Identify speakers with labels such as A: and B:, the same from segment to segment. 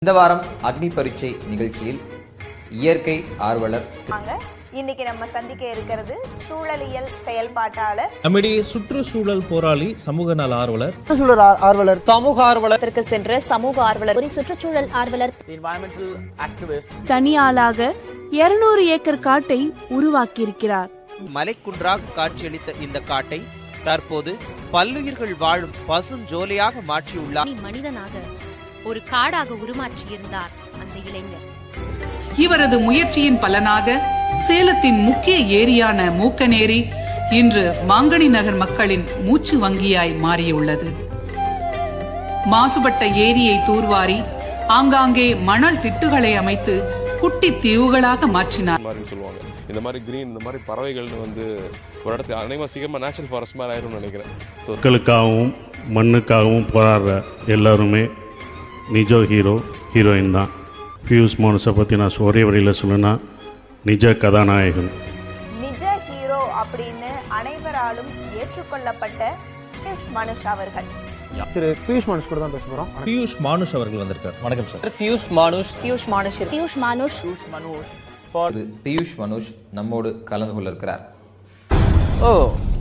A: இந்த வாரம் அக்னி பரீட்சை நிகழ்ச்சியில் இயற்கை ஆர்வலர்
B: வாங்க இன்னைக்கு நம்ம சந்திக்க இருக்கிறது சூழலியல் செயல்பாட்டாளர்
C: நம்மிடையே சுற்றுச்சூழல் போராளி சமூக நல ஆர்வலர்
D: சுற்றுச்சூழல் ஆ- ஆர்வலர்
E: சமூக ஆர்வலர்
F: இதற்கு சென்ற சமூக ஆர்வலர் ஒரு சுற்றுச்சூழல் ஆர்வலர்
E: என்வாயன்மெண்டல் ஆக்டிவிஸ்ட்
G: தனியாளாக 200 ஏக்கர் காட்டை உருவாக்கியிருக்கிறார்
H: மலைக்குன்றாக காட்சியளித்த இந்த காட்டை தற்போது பல்லுயிர்கள் வாழும் பசுஞ்சோலையாக மாற்றியுள்ளார்
I: நீ மனிதனாக ஒரு காடாக உருமாற்றியிருந்தார் அந்த இளைஞர்
J: இவரது முயற்சியின் பலனாக சேலத்தின் முக்கிய ஏரியான மூக்கநேரி இன்று மாங்கனி நகர் மக்களின் மூச்சு வங்கியாய் மாறியுள்ளது மாசுபட்ட ஏரியை தூர்வாரி ஆங்காங்கே மணல் திட்டுகளை அமைத்து குட்டி தீவுகளாக மாற்றினார்
K: மாதிரி சொல்லுவாங்க இந்த மாதிரி கிரீன் இந்த மாதிரி பறவைகள்னு வந்து ஒரு இடத்துல அநேகமாக சீக்கிரமாக நேஷனல் ஃபாரஸ்ட் மாதிரி ஆயிரும்னு நினைக்கிறேன் ஸோ
L: மக்களுக்காகவும் மண்ணுக்காகவும் போராடுற எல்லாருமே நிஜ ஹீரோ ஹீரோயின் தான் பியூஷ் மோனஸை பற்றி நான் ஒரே வரியில் சொல்லணும்னா நிஜ கதாநாயகன்
B: நிஜ ஹீரோ அப்படின்னு அனைவராலும் ஏற்றுக்கொள்ளப்பட்ட எஸ் மனுஷ் அவர்கள்
D: திரு பியூஷ் மனுஷ் கூட தான் பேச போறோம்
C: பியூஷ் மானுஷ் அவர்கள் வந்திருக்கார் வணக்கம் சார்
E: பியூஷ் மானுஷ்
F: பியூஷ் மானுஷ் பியூஷ் மானுஷ்
E: பியூஷ் மனுஷ்
A: திரு பியூஷ் மனோஜ் நம்மோடு கலந்து கொள்ள இருக்கிறார்
E: ஓ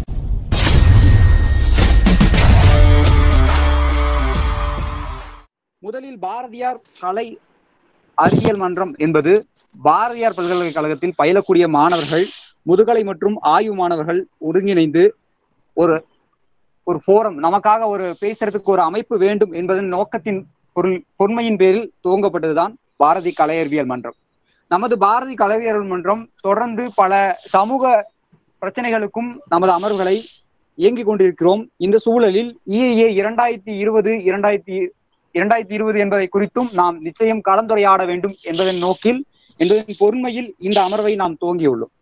M: முதலில் பாரதியார் கலை அறிவியல் மன்றம் என்பது பாரதியார் பல்கலைக்கழகத்தில் பயிலக்கூடிய மாணவர்கள் முதுகலை மற்றும் ஆய்வு மாணவர்கள் ஒருங்கிணைந்து ஒரு ஒரு ஃபோரம் நமக்காக ஒரு பேசுறதுக்கு ஒரு அமைப்பு வேண்டும் என்பதன் நோக்கத்தின் பொருள் பொன்மையின் பேரில் துவங்கப்பட்டதுதான் பாரதி கலை அறிவியல் மன்றம் நமது பாரதி கலை அறிவியல் மன்றம் தொடர்ந்து பல சமூக பிரச்சனைகளுக்கும் நமது அமர்வுகளை இயங்கிக் கொண்டிருக்கிறோம் இந்த சூழலில் இஏஏ இரண்டாயிரத்தி இருபது இரண்டாயிரத்தி இரண்டாயிரத்தி இருபது என்பதை குறித்தும் நாம் நிச்சயம் கலந்துரையாட வேண்டும் என்பதன் நோக்கில் என்பதன் பொறுமையில் இந்த அமர்வை நாம் துவங்கியுள்ளோம்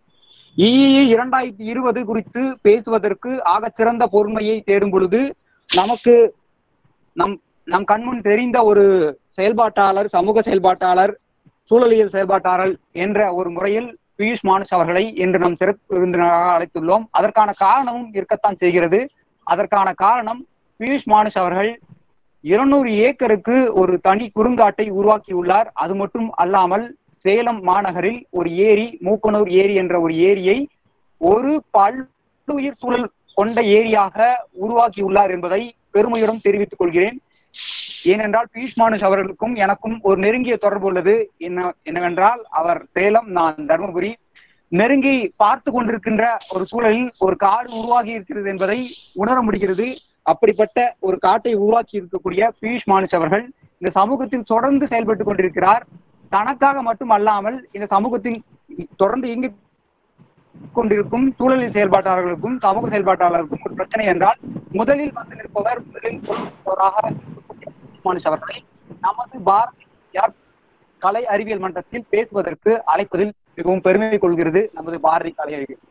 M: இஇஏ இரண்டாயிரத்தி இருபது குறித்து பேசுவதற்கு ஆகச் சிறந்த பொறுமையை தேடும் பொழுது நமக்கு நம் நம் கண்முன் தெரிந்த ஒரு செயல்பாட்டாளர் சமூக செயல்பாட்டாளர் சூழலியல் செயல்பாட்டாளர் என்ற ஒரு முறையில் பியூஷ் மானுஷ் அவர்களை இன்று நாம் சிறப்பு விருந்தினராக அழைத்துள்ளோம் அதற்கான காரணமும் இருக்கத்தான் செய்கிறது அதற்கான காரணம் பியூஷ் மானுஷ் அவர்கள் இருநூறு ஏக்கருக்கு ஒரு தனி குறுங்காட்டை உருவாக்கியுள்ளார் அது மட்டும் அல்லாமல் சேலம் மாநகரில் ஒரு ஏரி மூக்கனூர் ஏரி என்ற ஒரு ஏரியை ஒரு பல்லுயிர் சூழல் கொண்ட ஏரியாக உருவாக்கியுள்ளார் என்பதை பெருமையுடன் தெரிவித்துக் கொள்கிறேன் ஏனென்றால் பியூஷ் மானுஷ் அவர்களுக்கும் எனக்கும் ஒரு நெருங்கிய தொடர்பு உள்ளது என்ன என்னவென்றால் அவர் சேலம் நான் தருமபுரி நெருங்கி பார்த்து கொண்டிருக்கின்ற ஒரு சூழலில் ஒரு காடு உருவாகி இருக்கிறது என்பதை உணர முடிகிறது அப்படிப்பட்ட ஒரு காட்டை உருவாக்கி இருக்கக்கூடிய பியூஷ் மானுஷ் அவர்கள் இந்த சமூகத்தில் தொடர்ந்து செயல்பட்டு கொண்டிருக்கிறார் தனக்காக மட்டும் அல்லாமல் இந்த சமூகத்தில் தொடர்ந்து இயங்கி கொண்டிருக்கும் சூழலில் செயல்பாட்டாளர்களுக்கும் சமூக செயல்பாட்டாளர்களுக்கும் ஒரு பிரச்சனை என்றால் முதலில் வந்து நிற்பவர் முதலில் சொல்பவராக இருக்கக்கூடிய மானுஷ் அவர்களை நமது பாரதியார் கலை அறிவியல் மன்றத்தில் பேசுவதற்கு அழைப்பதில் மிகவும் பெருமை கொள்கிறது நமது பாரதி கலை அறிவியல்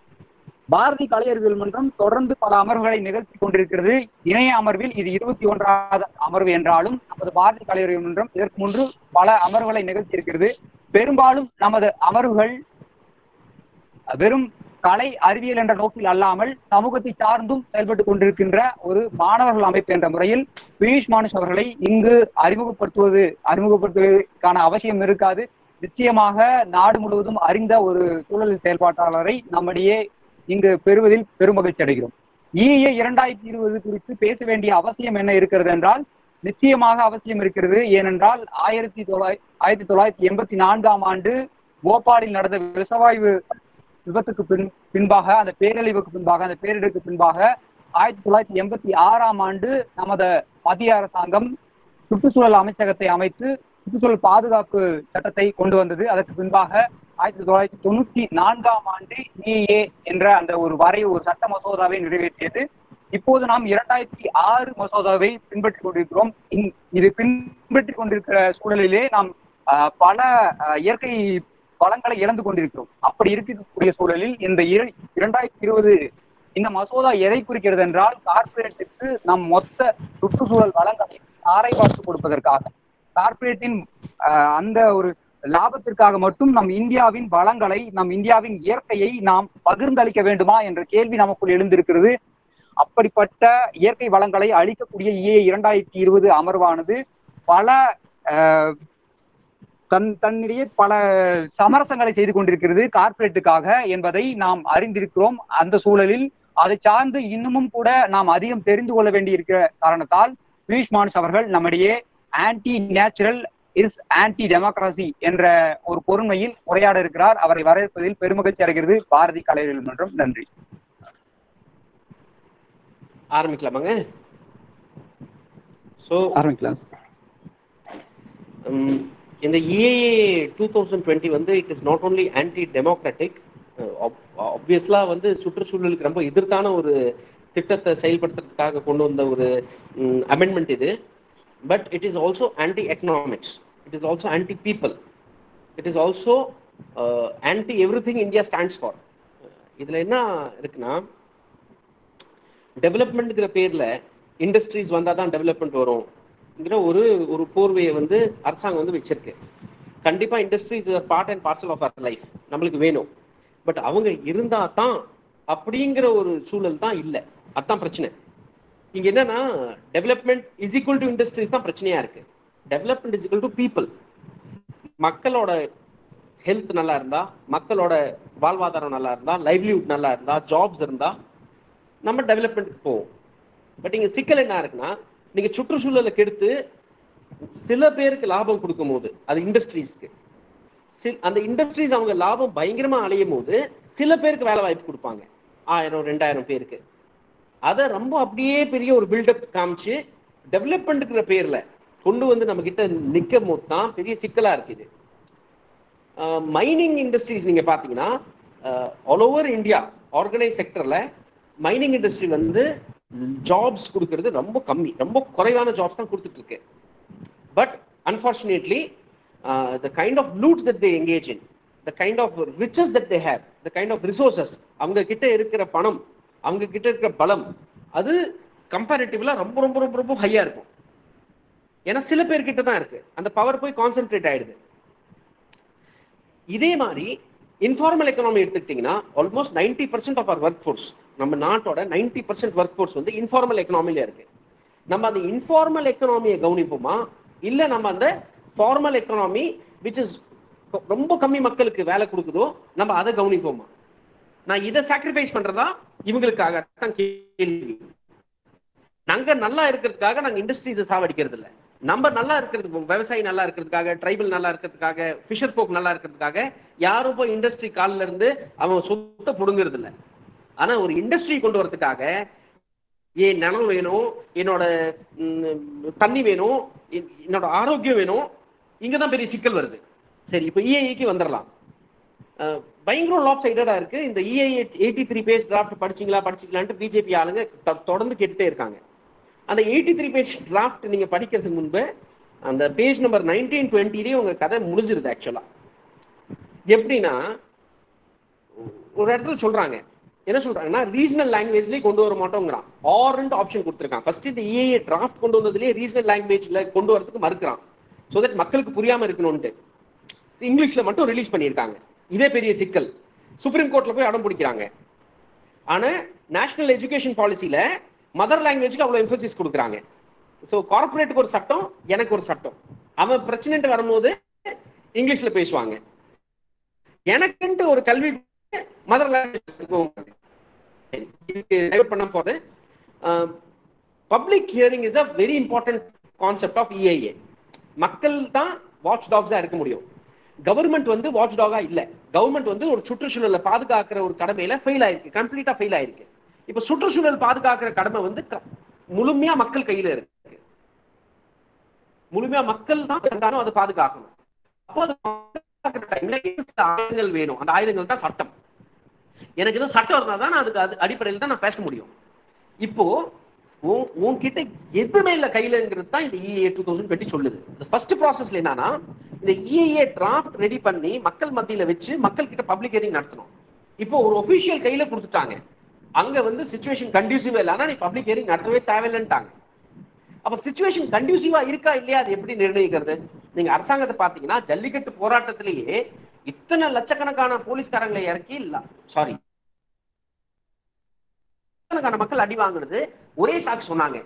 M: பாரதி கலை அறிவியல் மன்றம் தொடர்ந்து பல அமர்வுகளை நிகழ்த்தி கொண்டிருக்கிறது இணைய அமர்வில் இது இருபத்தி ஒன்றாவது அமர்வு என்றாலும் நமது பாரதி கலை அறிவியல் மன்றம் இதற்கு முன்பு பல அமர்வுகளை நிகழ்த்தி இருக்கிறது பெரும்பாலும் நமது அமர்வுகள் வெறும் கலை அறிவியல் என்ற நோக்கில் அல்லாமல் சமூகத்தை சார்ந்தும் செயல்பட்டு கொண்டிருக்கின்ற ஒரு மாணவர்கள் அமைப்பு என்ற முறையில் பியூஷ் மானுஷ் அவர்களை இங்கு அறிமுகப்படுத்துவது அறிமுகப்படுத்துவதற்கான அவசியம் இருக்காது நிச்சயமாக நாடு முழுவதும் அறிந்த ஒரு சூழல் செயல்பாட்டாளரை நம்மிடையே இங்கு பெறுவதில் பெருமகிழ்ச்சி அடைகிறோம் இஏ இரண்டாயிரத்தி இருபது குறித்து பேச வேண்டிய அவசியம் என்ன இருக்கிறது என்றால் நிச்சயமாக அவசியம் இருக்கிறது ஏனென்றால் ஆயிரத்தி தொள்ளாயிரத்தி ஆயிரத்தி தொள்ளாயிரத்தி எண்பத்தி நான்காம் ஆண்டு போபாலில் நடந்த விஷவாயு விபத்துக்கு பின் பின்பாக அந்த பேரழிவுக்கு பின்பாக அந்த பேரிடருக்கு பின்பாக ஆயிரத்தி தொள்ளாயிரத்தி எண்பத்தி ஆறாம் ஆண்டு நமது மத்திய அரசாங்கம் சுற்றுச்சூழல் அமைச்சகத்தை அமைத்து சுற்றுச்சூழல் பாதுகாப்பு சட்டத்தை கொண்டு வந்தது அதற்கு பின்பாக ஆயிரத்தி தொள்ளாயிரத்தி தொண்ணூத்தி நான்காம் ஆண்டு இஏ என்ற அந்த ஒரு வரை ஒரு சட்ட மசோதாவை நிறைவேற்றியது இப்போது நாம் இரண்டாயிரத்தி ஆறு மசோதாவை பின்பற்றிக் கொண்டிருக்கிறோம் இந்- இது பின்பற்றிக் கொண்டிருக்கிற சூழலிலே நாம் ஆஹ், பல ஆஹ், இயற்கை வளங்களை இழந்து கொண்டிருக்கிறோம் அப்படி இருக்கக்கூடிய சூழலில் இந்த இர- இரண்டாயிரத்தி இருபது இந்த மசோதா எதை குறிக்கிறது என்றால் கார்ப்பரேட்டுக்கு நம் மொத்த சுற்றுச்சூழல் வளங்களை ஆரை பார்த்து கொடுப்பதற்காக கார்ப்பரேட்டின் ஆஹ், அந்த ஒரு லாபத்திற்காக மட்டும் நம் இந்தியாவின் வளங்களை நம் இந்தியாவின் இயற்கையை நாம் பகிர்ந்தளிக்க வேண்டுமா என்ற கேள்வி நமக்குள் எழுந்திருக்கிறது அப்படிப்பட்ட இயற்கை வளங்களை அளிக்கக்கூடிய இஏ இரண்டாயிரத்தி இருபது அமர்வானது பல அஹ், தன் தன்னிடையே பல சமரசங்களை செய்து கொண்டிருக்கிறது கார்ப்பரேட்டுக்காக என்பதை நாம் அறிந்திருக்கிறோம் அந்த சூழலில் அதை சார்ந்து இன்னமும் கூட நாம் அதிகம் தெரிந்து கொள்ள வேண்டியிருக்கிற காரணத்தால் பியூஷ் மானுஷ் அவர்கள் நம்மிடையே anti natural is anti democracy என்ற ஒரு பொறுமையில் உரையாட இருக்கிறார் அவரை வரவேற்பதில் பெருமகிழ்ச்சி அடைகிறது பாரதி கலைஞர் மன்றம் நன்றி
N: ஆரம்பிக்கலாமாங்க ஸோ
M: ஆரம்பிக்கலாம்
N: இந்த இஏஏ டூ தௌசண்ட் டுவெண்ட்டி வந்து it is not only anti democratic ஆப்வியஸ்லா வந்து சுற்றுச்சூழலுக்கு ரொம்ப எதிர்த்தான ஒரு திட்டத்தை செயல்படுத்துறதுக்காக கொண்டு வந்த ஒரு அமெண்ட்மெண்ட் இது but it is also anti economics it is also anti people it is also anti everything India stands for இதுல என்ன இருக்குன்னா டெவலப்மெண்ட்ங்கிற பேர்ல இண்டஸ்ட்ரீஸ் வந்தால் தான் டெவலப்மெண்ட் வரும்ங்கிற ஒரு ஒரு போர்வையை வந்து அரசாங்கம் வந்து வச்சிருக்கு கண்டிப்பா industries part and parcel of our life நம்மளுக்கு வேணும் பட் அவங்க இருந்தா தான் அப்படிங்கிற ஒரு சூழல் தான் இல்லை அதான் பிரச்சனை இங்க என்னன்னா development is equal to industries தான் பிரச்சனையா இருக்கு development is equal to people மக்களோட ஹெல்த் நல்லா இருந்தா மக்களோட வாழ்வாதாரம் நல்லா இருந்தா லைவ்லிஹுட் நல்லா இருந்தா ஜாப்ஸ் இருந்தா நம்ம டெவலப்மெண்ட்டுக்கு போவோம் பட் இங்க சிக்கல் என்ன இருக்குன்னா நீங்க சுற்றுச்சூழலை கெடுத்து சில பேருக்கு லாபம் கொடுக்கும் போது அது இண்டஸ்ட்ரீஸ்க்கு அந்த இண்டஸ்ட்ரீஸ் அவங்க லாபம் பயங்கரமா அலையும் போது சில பேருக்கு வேலை வாய்ப்பு கொடுப்பாங்க ஆயிரம் ரெண்டாயிரம் பேருக்கு அதை ரொம்ப அப்படியே பெரிய ஒரு பில்டப் காமிச்சு டெவலப்மெண்ட்டுங்கிற பேர்ல கொண்டு வந்து நம்ம கிட்ட நிற்கும் போது தான் பெரிய சிக்கலா இருக்குது மைனிங் இண்டஸ்ட்ரீஸ் நீங்க பாத்தீங்கன்னா ஆல் ஓவர் இந்தியா ஆர்கனைஸ் செக்டர்ல மைனிங் இண்டஸ்ட்ரி வந்து ஜாப்ஸ் கொடுக்கறது ரொம்ப கம்மி ரொம்ப குறைவான ஜாப்ஸ் தான் கொடுத்துட்டு இருக்கு but unfortunately the kind of loot that they engage in the kind of riches that they have the kind of resources அவங்க கிட்ட இருக்கிற பணம் அவங்க கிட்ட இருக்கிற பலம் அது கம்பேரிட்டிவ்ல ரொம்ப ரொம்ப ரொம்ப ரொம்ப ஹையா இருக்கும் ஏன்னா சில பேர் கிட்ட தான் இருக்கு அந்த பவர் போய் கான்சென்ட்ரேட் ஆயிடுது இதே மாதிரி இன்ஃபார்மல் எக்கனாமி எடுத்துக்கிட்டீங்கன்னா almost ninety percent of our workforce நம்ம நாட்டோட நைன்டி பர்சன்ட் ஒர்க் ஃபோர்ஸ் வந்து இன்ஃபார்மல் எக்கனாமில இருக்கு நம்ம அந்த இன்ஃபார்மல் எக்கனாமியை கவனிப்போமா இல்ல நம்ம அந்த ஃபார்மல் எக்கனாமி விச் இஸ் ரொம்ப கம்மி மக்களுக்கு வேலை கொடுக்குதோ நம்ம அதை கவனிப்போமா நான் இதை சாக்ரிஃபைஸ் பண்றதா இவங்களுக்காக தான் கேள்வி நாங்க நல்லா இருக்கிறதுக்காக நாங்க இண்டஸ்ட்ரீஸை சாவடிக்கிறது இல்லை நம்ம நல்லா இருக்கிறதுக்கு விவசாயி நல்லா இருக்கிறதுக்காக ட்ரைபல் நல்லா இருக்கிறதுக்காக ஃபிஷர் போக் நல்லா இருக்கிறதுக்காக யாரும் போய் இண்டஸ்ட்ரி காலில் இருந்து அவன் சொத்தை புடுங்கிறது இல்லை ஆனா ஒரு இண்டஸ்ட்ரி கொண்டு வரதுக்காக என் நிலம் வேணும் என்னோட தண்ணி வேணும் என்னோட ஆரோக்கியம் வேணும் இங்கதான் பெரிய சிக்கல் வருது சரி இப்போ இஏஐக்கு வந்துடலாம் பயங்கர லாப் சைடடா இருக்கு இந்த EIA eighty three page draft படிச்சீங்களா படிச்சிக்கலான்ட்டு பிஜேபி ஆளுங்க தொடர்ந்து கேட்டுட்டே இருக்காங்க அந்த எயிட்டி த்ரீ பேஜ் டிராஃப்ட் நீங்க படிக்கிறதுக்கு முன்பு அந்த பேஜ் நம்பர் நைன்டீன் டுவெண்ட்டிலேயே உங்க கதை முடிஞ்சிருது ஆக்சுவலா எப்படின்னா ஒரு இடத்துல சொல்றாங்க என்ன சொல்றாங்கன்னா ரீஜனல் லாங்குவேஜ்லயே கொண்டு வர மாட்டோங்கிறான் ஆர்ன்ட் ஆப்ஷன் கொடுத்துருக்கான் ஃபர்ஸ்ட் இந்த இஏஏ டிராஃப்ட் கொண்டு வந்ததுலயே ரீஜனல் லாங்குவேஜ்ல கொண்டு வரதுக்கு மறுக்கிறான் ஸோ தட் மக்களுக்கு புரியாம இருக்கணும்ட்டு இங்கிலீஷ்ல மட்டும் ரிலீஸ் பண்ணியிருக்காங்க இதே பெரிய சிக்கல் சுப்ரீம் கோர்ட்ல போய் அடம் பிடிக்கிறாங்க ஆனா நேஷனல் எஜுகேஷன் பாலிசியில மதர் லாங்குவேஜ்க்கு அவ்வளவு எம்பசிஸ் கொடுக்குறாங்க ஸோ கார்பரேட்டுக்கு ஒரு சட்டம் எனக்கு ஒரு சட்டம் அவன் பிரச்சனை வரும்போது இங்கிலீஷ்ல பேசுவாங்க எனக்குன்ட்டு ஒரு கல்வி மதர் லாங்குவேஜ் பண்ண போது public hearing is a very important concept of EIA மக்கள் தான் வாட்ச் டாக்ஸா இருக்க முடியும் கவர்மெண்ட் வந்து வாட்ச் டாகா இல்ல கவர்மெண்ட் வந்து ஒரு சுற்றுச்சூழலை பாதுகாக்கிற ஒரு கடமையில ஃபெயில் ஆயிருக்கு கம்ப்ளீட்டா ஃபெயில் ஆயிருக்கு இப்ப சுற்றுச்சூழல் பாதுகாக்கிற கடமை வந்து முழுமையா மக்கள் கையில இருக்கு முழுமையா மக்கள் தான் அதை பாதுகாக்கணும் அப்போ அது டைம்ல ஆயுதங்கள் வேணும் அந்த ஆயுதங்கள் தான் சட்டம் எனக்கு எதுவும் சட்டம் இருந்தா தான் அதுக்கு அது அடிப்படையில் தான் நான் பேச முடியும் இப்போ உன்கிட்ட எதுவுமே இல்ல கையிலங்கிறது தான் இந்த இஏ டூ தௌசண்ட் டுவெண்ட்டி சொல்லுது இந்த ஃபர்ஸ்ட் ப்ராசஸ்ல என்னன்னா இந்த இஏஏ டிராஃப்ட் ரெடி பண்ணி மக்கள் மத்தியில வச்சு மக்கள் கிட்ட பப்ளிக் ஹியரிங் நடத்தணும் இப்போ ஒரு ஒபிஷியல் கையில கொடுத்துட்டாங்க அங்க வந்து சுச்சுவேஷன் கண்டியூசிவா இல்லை ஆனா நீ பப்ளிக் ஹியரிங் நடத்தவே தேவையில்லைன்ட்டாங்க அப்ப சுச்சுவேஷன் கண்டியூசிவா இருக்கா இல்லையா அது எப்படி நிர்ணயிக்கிறது நீங்க அரசாங்கத்தை பாத்தீங்கன்னா ஜல்லிக்கட்டு போராட்டத்திலேயே இத்தனை லட்சக்கணக்கான போலீஸ்காரங்களை இறக்கி சாரி லட்சக்கணக்கான மக்கள் அடி வாங்குனது ஒரே சாக்கு சொன்னாங்க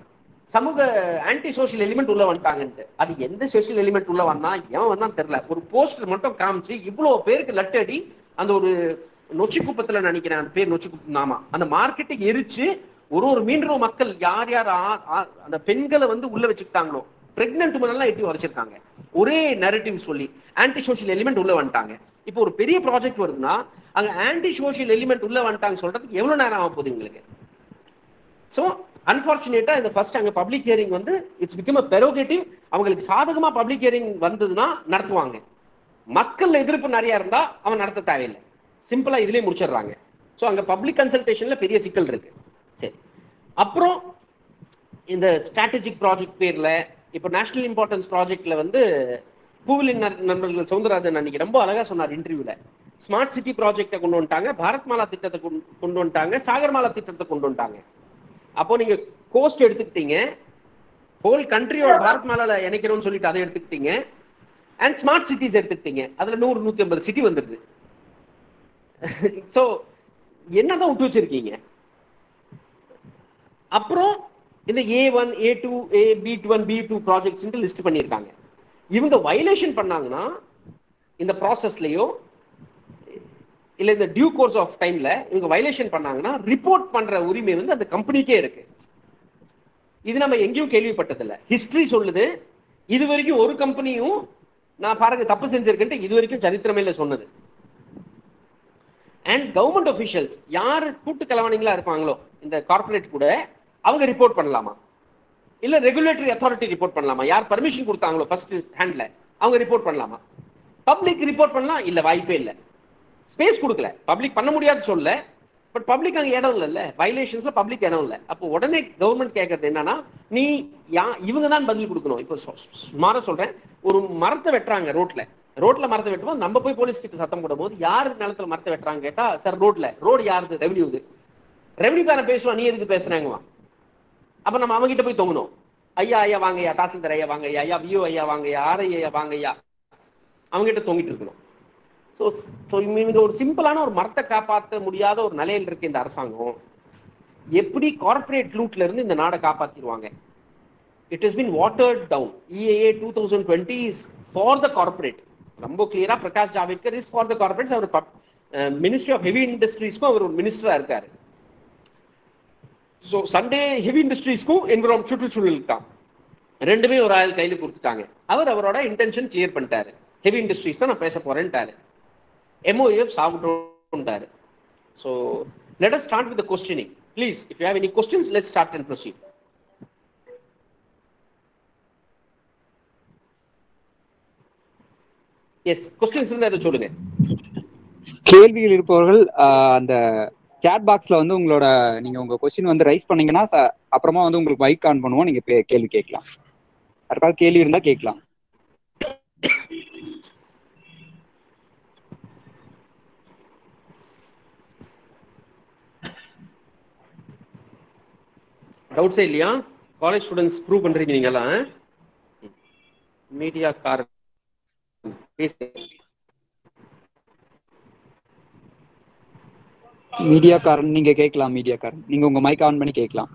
N: சமூக ஆன்டி சோஷியல் எலிமெண்ட் உள்ள வந்துட்டாங்கன்ட்டு அது எந்த சோஷியல் எலிமெண்ட் உள்ள வந்தா எவன் வந்தான் தெரியல ஒரு போஸ்டர் மட்டும் காமிச்சு இவ்வளவு பேருக்கு லட்டடி அந்த ஒரு நொச்சி குப்பத்துல நினைக்கிறேன் அந்த பேர் நொச்சி குப்பம் ஆமா அந்த மார்க்கெட்டை எரிச்சு ஒரு ஒரு மீண்டும் மக்கள் யார் யார் ஆ- ஆ- அந்த பெண்களை வந்து உள்ள வச்சுக்கிட்டாங்களோ பிரெக்னென்ட் எல்லாம் எட்டி வரைச்சிருக்காங்க ஒரே நெரட்டிவ் சொல்லி ஆன்டி சோஷியல் எலிமெண்ட் உள்ள வந்துட்டாங்க இப்போ ஒரு பெரிய ப்ராஜெக்ட் வருதுன்னா அங்க ஆன்டி சோஷியல் எலிமெண்ட் உள்ள வந்துட்டாங்க சொல்றதுக்கு எவ்வளவு நேரம் ஆக போகுது உங்களுக்கு ஸோ அன்பார்ச்சுனேட்டா இந்த ஃபர்ஸ்ட் அங்க பப்ளிக் ஹியரிங் வந்து இட்ஸ் பிகம் அ பெரோகேட்டிவ் அவங்களுக்கு சாதகமா பப்ளிக் ஹியரிங் வந்ததுன்னா நடத்துவாங்க மக்கள் எதிர்ப்பு நிறைய இருந்தா அவன் நடத்த தேவையில்லை சிம்பிளா இதுலயே முடிச்சிடுறாங்க ஸோ அங்க பப்ளிக் கன்சல்டேஷன்ல பெரிய சிக்கல் இருக்கு சரி அப்புறம் இந்த ஸ்ட்ராட்டஜிக் ப்ராஜெக்ட் பேர்ல இப்போ நேஷனல் இம்பார்ட்டன்ஸ் ப்ராஜெக்ட்ல வந்து பூவிலின் நண்- நண்பர்கள் சவுந்தரராஜன் அன்னைக்கு ரொம்ப அழகா சொன்னார் இன்டர்வியூல ஸ்மார்ட் சிட்டி ப்ராஜெக்டை கொண்டு வந்துட்டாங்க பாரத் மாலா திட்டத்தை கொண்டு கொண்டு வந்துட்டாங்க சாகர் மாலா திட்டத்தை கொண்டு வந்துட்டாங்க அப்போ நீங்க கோஸ்ட் எடுத்துக்கிட்டீங்க ஹோல் கண்ட்ரியோட பாரத் மாலால இணைக்கிறோம்னு சொல்லிட்டு அதை எடுத்துக்கிட்டீங்க அண்ட் ஸ்மார்ட் சிட்டிஸ் எடுத்துக்கிட்டீங்க அதுல நூறு நூத்தி ஐம்பது சிட்டி வந்துருது சோ என்னதான் விட்டு வச்சிருக்கீங்க அப்புறம் இந்த A one A two A B one B two projects list பண்ணியிருக்காங்க இவங்க வயலேஷன் பண்ணாங்கன்னா இந்த ப்ராசஸ்லயோ இல்ல இந்த டியூ கோர்ஸ் ஆஃப் டைம்ல இவங்க வயலேஷன் பண்ணாங்கன்னா ரிப்போர்ட் பண்ற உரிமை வந்து அந்த கம்பெனிக்கே இருக்கு இது நம்ம எங்கேயும் கேள்விப்பட்டதில்ல ஹிஸ்டரி சொல்லுது இது வரைக்கும் ஒரு கம்பெனியும் நான் பாருங்க தப்பு செஞ்சிருக்கேன்ட்டு இது வரைக்கும் சரித்திரமே இல்லை சொன்னது அண்ட் கவர்மெண்ட் officials யார் கூட்டு கலவாணிங்களா இருப்பாங்களோ இந்த கார்ப்பரேட் கூட அவங்க ரிப்போர்ட் பண்ணலாமா இல்ல ரெகுலேட்டரி அத்தாரிட்டி ரிப்போர்ட் பண்ணலாமா யார் பர்மிஷன் கொடுத்தாங்களோ ஃபர்ஸ்ட் ஹேண்ட்ல அவங்க ரிப்போர்ட் பண்ணலாமா பப்ளிக் ரிப்போர்ட் பண்ணலாம் இல்ல வாய்ப்பே இல்ல ஸ்பேஸ் கொடுக்கல பப்ளிக் பண்ண முடியாது சொல்ல பட் பப்ளிக் அங்க இடம் இல்லைல்ல வயலேஷன்ஸ்ல பப்ளிக் இடம் இல்ல அப்போ உடனே கவர்மெண்ட் கேட்கறது என்னன்னா நீ யா இவங்க தான் பதில் கொடுக்கணும் இப்போ சொ- சுமாரா சொல்றேன் ஒரு மரத்தை வெட்டுறாங்க ரோட்ல ரோட்ல மரத்தை வெட்டும்போது நம்ம போய் போலீஸ் கிட்ட சத்தம் போடும் போது யாரு நிலத்துல மரத்தை வெட்டுறாங்க கேட்டா சார் ரோட்ல ரோடு யாருது ரெவன்யூது ரெவன்யூக்காரன் பேசுவான் நீ எதுக்கு பேசுறாங்கவா அப்ப நம்ம அவங்க கிட்ட போய் தொங்கணும் ஐயா ஐயா வாங்கய்யா தாசில்தார் ஐயா வாங்கய்யா ஐயா வியூ ஐயா வாங்கய்யா ஆர்ஐ ஐயா வாங்கய்யா அவங்க கிட்ட தொங்கிட்டு இருக்கணும் ஸோ ஸோ இவங்க ஒரு சிம்பிளான ஒரு மரத்தை காப்பாற்ற முடியாத ஒரு நிலையில் இருக்க இந்த அரசாங்கம் எப்படி கார்ப்பரேட் லூட்ல இருந்து இந்த நாடை காப்பாத்திடுவாங்க it is being watered down EIA two thousand twenty is for the corporate ரொம்ப கிளியரா Prakash Javadekar is for the corporates அவர் மினிஸ்ட்ரி ஆஃப் ஹெவி இண்டஸ்ட்ரீஸ்க்கும் அவர் ஒரு மினிஸ்டரா இருக்காரு ஸோ சண்டே ஹெவி இண்டஸ்ட்ரீஸ்க்கும் என்விரான் சுற்றுச்சூழலுக்கு தான் ரெண்டுமே ஒரு ஆள் கையில கொடுத்துட்டாங்க அவர் அவரோட இன்டென்ஷன் கிளியர் பண்ணிட்டாரு ஹெவி இண்டஸ்ட்ரீஸ் தான் நான் பேச போறேன்ட்டாரு எம்ஓஎஃப் சாப்பிட்டோம்ட்டாரு so let us start with questioning please if you have any questions let start and proceed yes questions இருந்தா எதை சொல்லுங்க
M: கேள்விகள் இருப்பவர்கள் ஆஹ், அந்த சாட் பாக்ஸ்ல வந்து உங்களோட நீங்க உங்க கொஸ்டின் வந்து ரைஸ் பண்ணீங்கன்னா ச- அப்புறமா வந்து உங்களுக்கு மைக் ஆன் பண்ணுவோம் நீங்க பே- கேள்வி கேட்கலாம் யாருக்காவது கேள்வி இருந்தா கேட்கலாம்
N: டவுட்ஸே இல்லையா காலேஜ் ஸ்டூடெண்ட்ஸ் ப்ரூவ் பண்றீங்க நீங்களாம் மீடியா கார்
M: மீடியாக்காரன் நீங்க கேட்கலாம் மீடியாக்காரன் நீங்க உங்க மைக் ஆன் பண்ணி கேட்கலாம்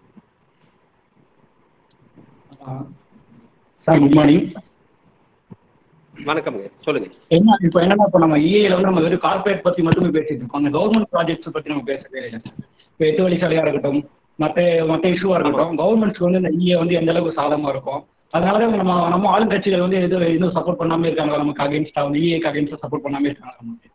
O: சார் குட் மார்னிங்
N: வணக்கம்ங்க சொல்லுங்க
O: என்ன இப்போ என்னன்னா இப்போ நம்ம இஏல வந்து நம்ம வெறும் கார்பரேட் பத்தி மட்டுமே பேசிட்டு இருக்கோம் அந்த கவர்மெண்ட் ப்ராஜெக்ட்ஸ் பத்தி நம்ம பேசவே இல்லை இப்போ எட்டு வழிசாலையா இருக்கட்டும் மற்ற மற்ற இஷ்யூவா இருக்கட்டும் கவர்மெண்ட்ஸ்க்கு வந்து இந்த இஏ வந்து எந்த அளவுக்கு சாதகமா இருக்கும் அதனால நம்ம நம்ம ஆளுங்கட்சிகள் வந்து எது இன்னும் சப்போர்ட் பண்ணாம இருக்காங்க நமக்கு அகேன்ஸ்டா வந்து இஏக்கு அகேன்ஸ்டா சப்போர்ட் பண்ணாம இருக்காங்க நமக்கு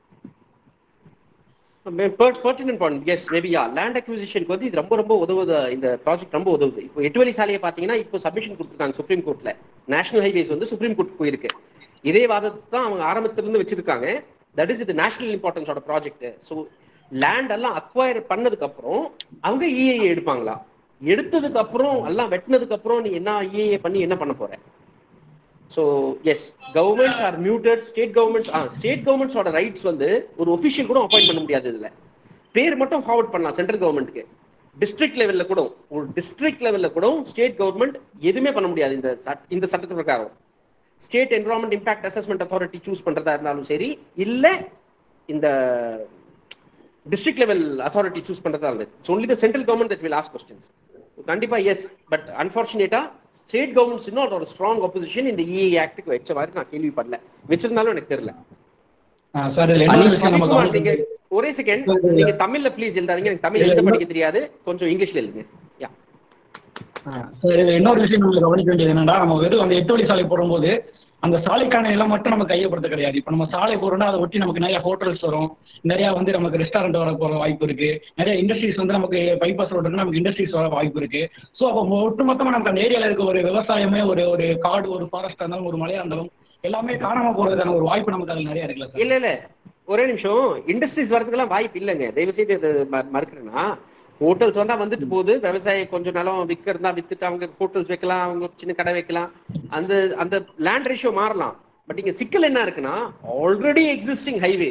N: pertinent point yes maybe yeah land அக்விசிஷனுக்கு வந்து இது ரொம்ப ரொம்ப உதவுது இந்த ப்ராஜெக்ட் ரொம்ப உதவுது இப்போ எட்டு வழி சாலையை பார்த்தீங்கன்னா இப்போ சப்மிஷன் கொடுத்துருக்காங்க சுப்ரீம் கோர்ட்ல நேஷனல் ஹைவேஸ் வந்து சுப்ரீம் கோர்ட் போயிருக்கு இதே வாதத்தை தான் அவங்க ஆரம்பத்திலிருந்து வச்சிருக்காங்க தட் இஸ் இது நேஷனல் இம்பார்ட்டன்ஸோட ப்ராஜெக்ட் ஸோ லேண்ட் எல்லாம் அக்வயர் பண்ணதுக்கு அப்புறம் அவங்க இஏஏ எடுப்பாங்களா எடுத்ததுக்கு அப்புறம் எல்லாம் வெட்டினதுக்கு அப்புறம் நீ என்ன இஏஏ பண்ணி என்ன பண்ண போற so yes governments are muted state governments ah state கவர்மெண்ட்ஸோட ரைட்ஸ் வந்து ஒரு ஒஃபிஷியல் கூட அப்பாயிண்ட் பண்ண முடியாது இதுல பேர் மட்டும் ஃபார்வர்ட் பண்ணலாம் சென்ட்ரல் கவர்மெண்ட்டுக்கு டிஸ்ட்ரிக்ட் லெவல்ல கூட ஒரு டிஸ்ட்ரிக்ட் லெவல்ல கூட ஸ்டேட் கவர்மெண்ட் எதுவுமே பண்ண முடியாது இந்த சட் இந்த சட்டத்து பிரகாரம் state environment impact assessment authority choose பண்றதா இருந்தாலும் சரி இல்ல இந்த டிஸ்ட்ரிக்ட் லெவல் அத்தாரிட்டி சூஸ் பண்றதா இருந்தது it's only the central government that will ask questions கண்டிப்பா எஸ் பட் அன்பார்ச்சுனேட்டா ஸ்டேட் கவர்மெண்ட்ஸ் இன்னும் ஒரு ஸ்ட்ராங் ஒப்போசிஷன் இந்த இஏ ஆக்டுக்கு வச்ச மாதிரி நான் கேள்விப்படல வச்சிருந்தாலும் எனக்கு தெரியல
O: சார் இதுல இன்னொரு விஷயம் நம்ம
N: ரவிக்குமார், நீங்க
O: கவனிக்க
N: ஒரே செகண்ட் நீங்க தமிழ்ல ப்ளீஸ் எழுதாதீங்க எனக்கு தமிழ் எழுத படிக்க தெரியாது கொஞ்சம் இங்கிலீஷ்ல எழுதுங்க யா
O: சார் இதுல இன்னொரு விஷயம் நம்ம கவனிக்க வேண்டியது என்னன்னா நம்ம வெறும் அந்த எட்டு வழி சாலை போடும்போது அந்த சாலைக்கான நிலம் மட்டும் நம்ம கையப்படுத்த கிடையாது இப்போ நம்ம சாலை போறோம்னா அதை ஒட்டி நமக்கு நிறைய ஹோட்டல்ஸ் வரும் நிறைய வந்து நமக்கு ரெஸ்டாரண்ட் வர போற வாய்ப்பு இருக்கு நிறைய இண்டஸ்ட்ரீஸ் வந்து நமக்கு பைபாஸ் ரோடு நமக்கு இண்டஸ்ட்ரீஸ் வர வாய்ப்பு இருக்கு ஸோ அப்போ ஒட்டுமொத்தமா நமக்கு அந்த ஏரியால இருக்க ஒரு விவசாயமே ஒரு ஒரு காடு ஒரு ஃபாரஸ்டா இருந்தாலும் ஒரு மலையா இருந்தாலும் எல்லாமே காணாம போறதுக்கான ஒரு வாய்ப்பு நமக்கு அதுல நிறைய இருக்குல்ல சார்
N: இல்ல இல்ல ஒரே நிமிஷம் இண்டஸ்ட்ரீஸ் வரதுக்கெல்லாம் வாய்ப்பு இல்லைங்க தயவு செய்து இது ம- மறுக்கிறேன்னா ஹோட்டல்ஸ் வந்தா வந்துட்டு போகுது விவசாயம் கொஞ்சம் நிலம் விற்கிறதா வித்துட்டு அவங்க ஹோட்டல்ஸ் வைக்கலாம் அவங்க சின்ன கடை வைக்கலாம் அந்த அந்த லேண்ட் ரேஷியோ மாறலாம் பட் இங்க சிக்கல் என்ன இருக்குன்னா already existing highway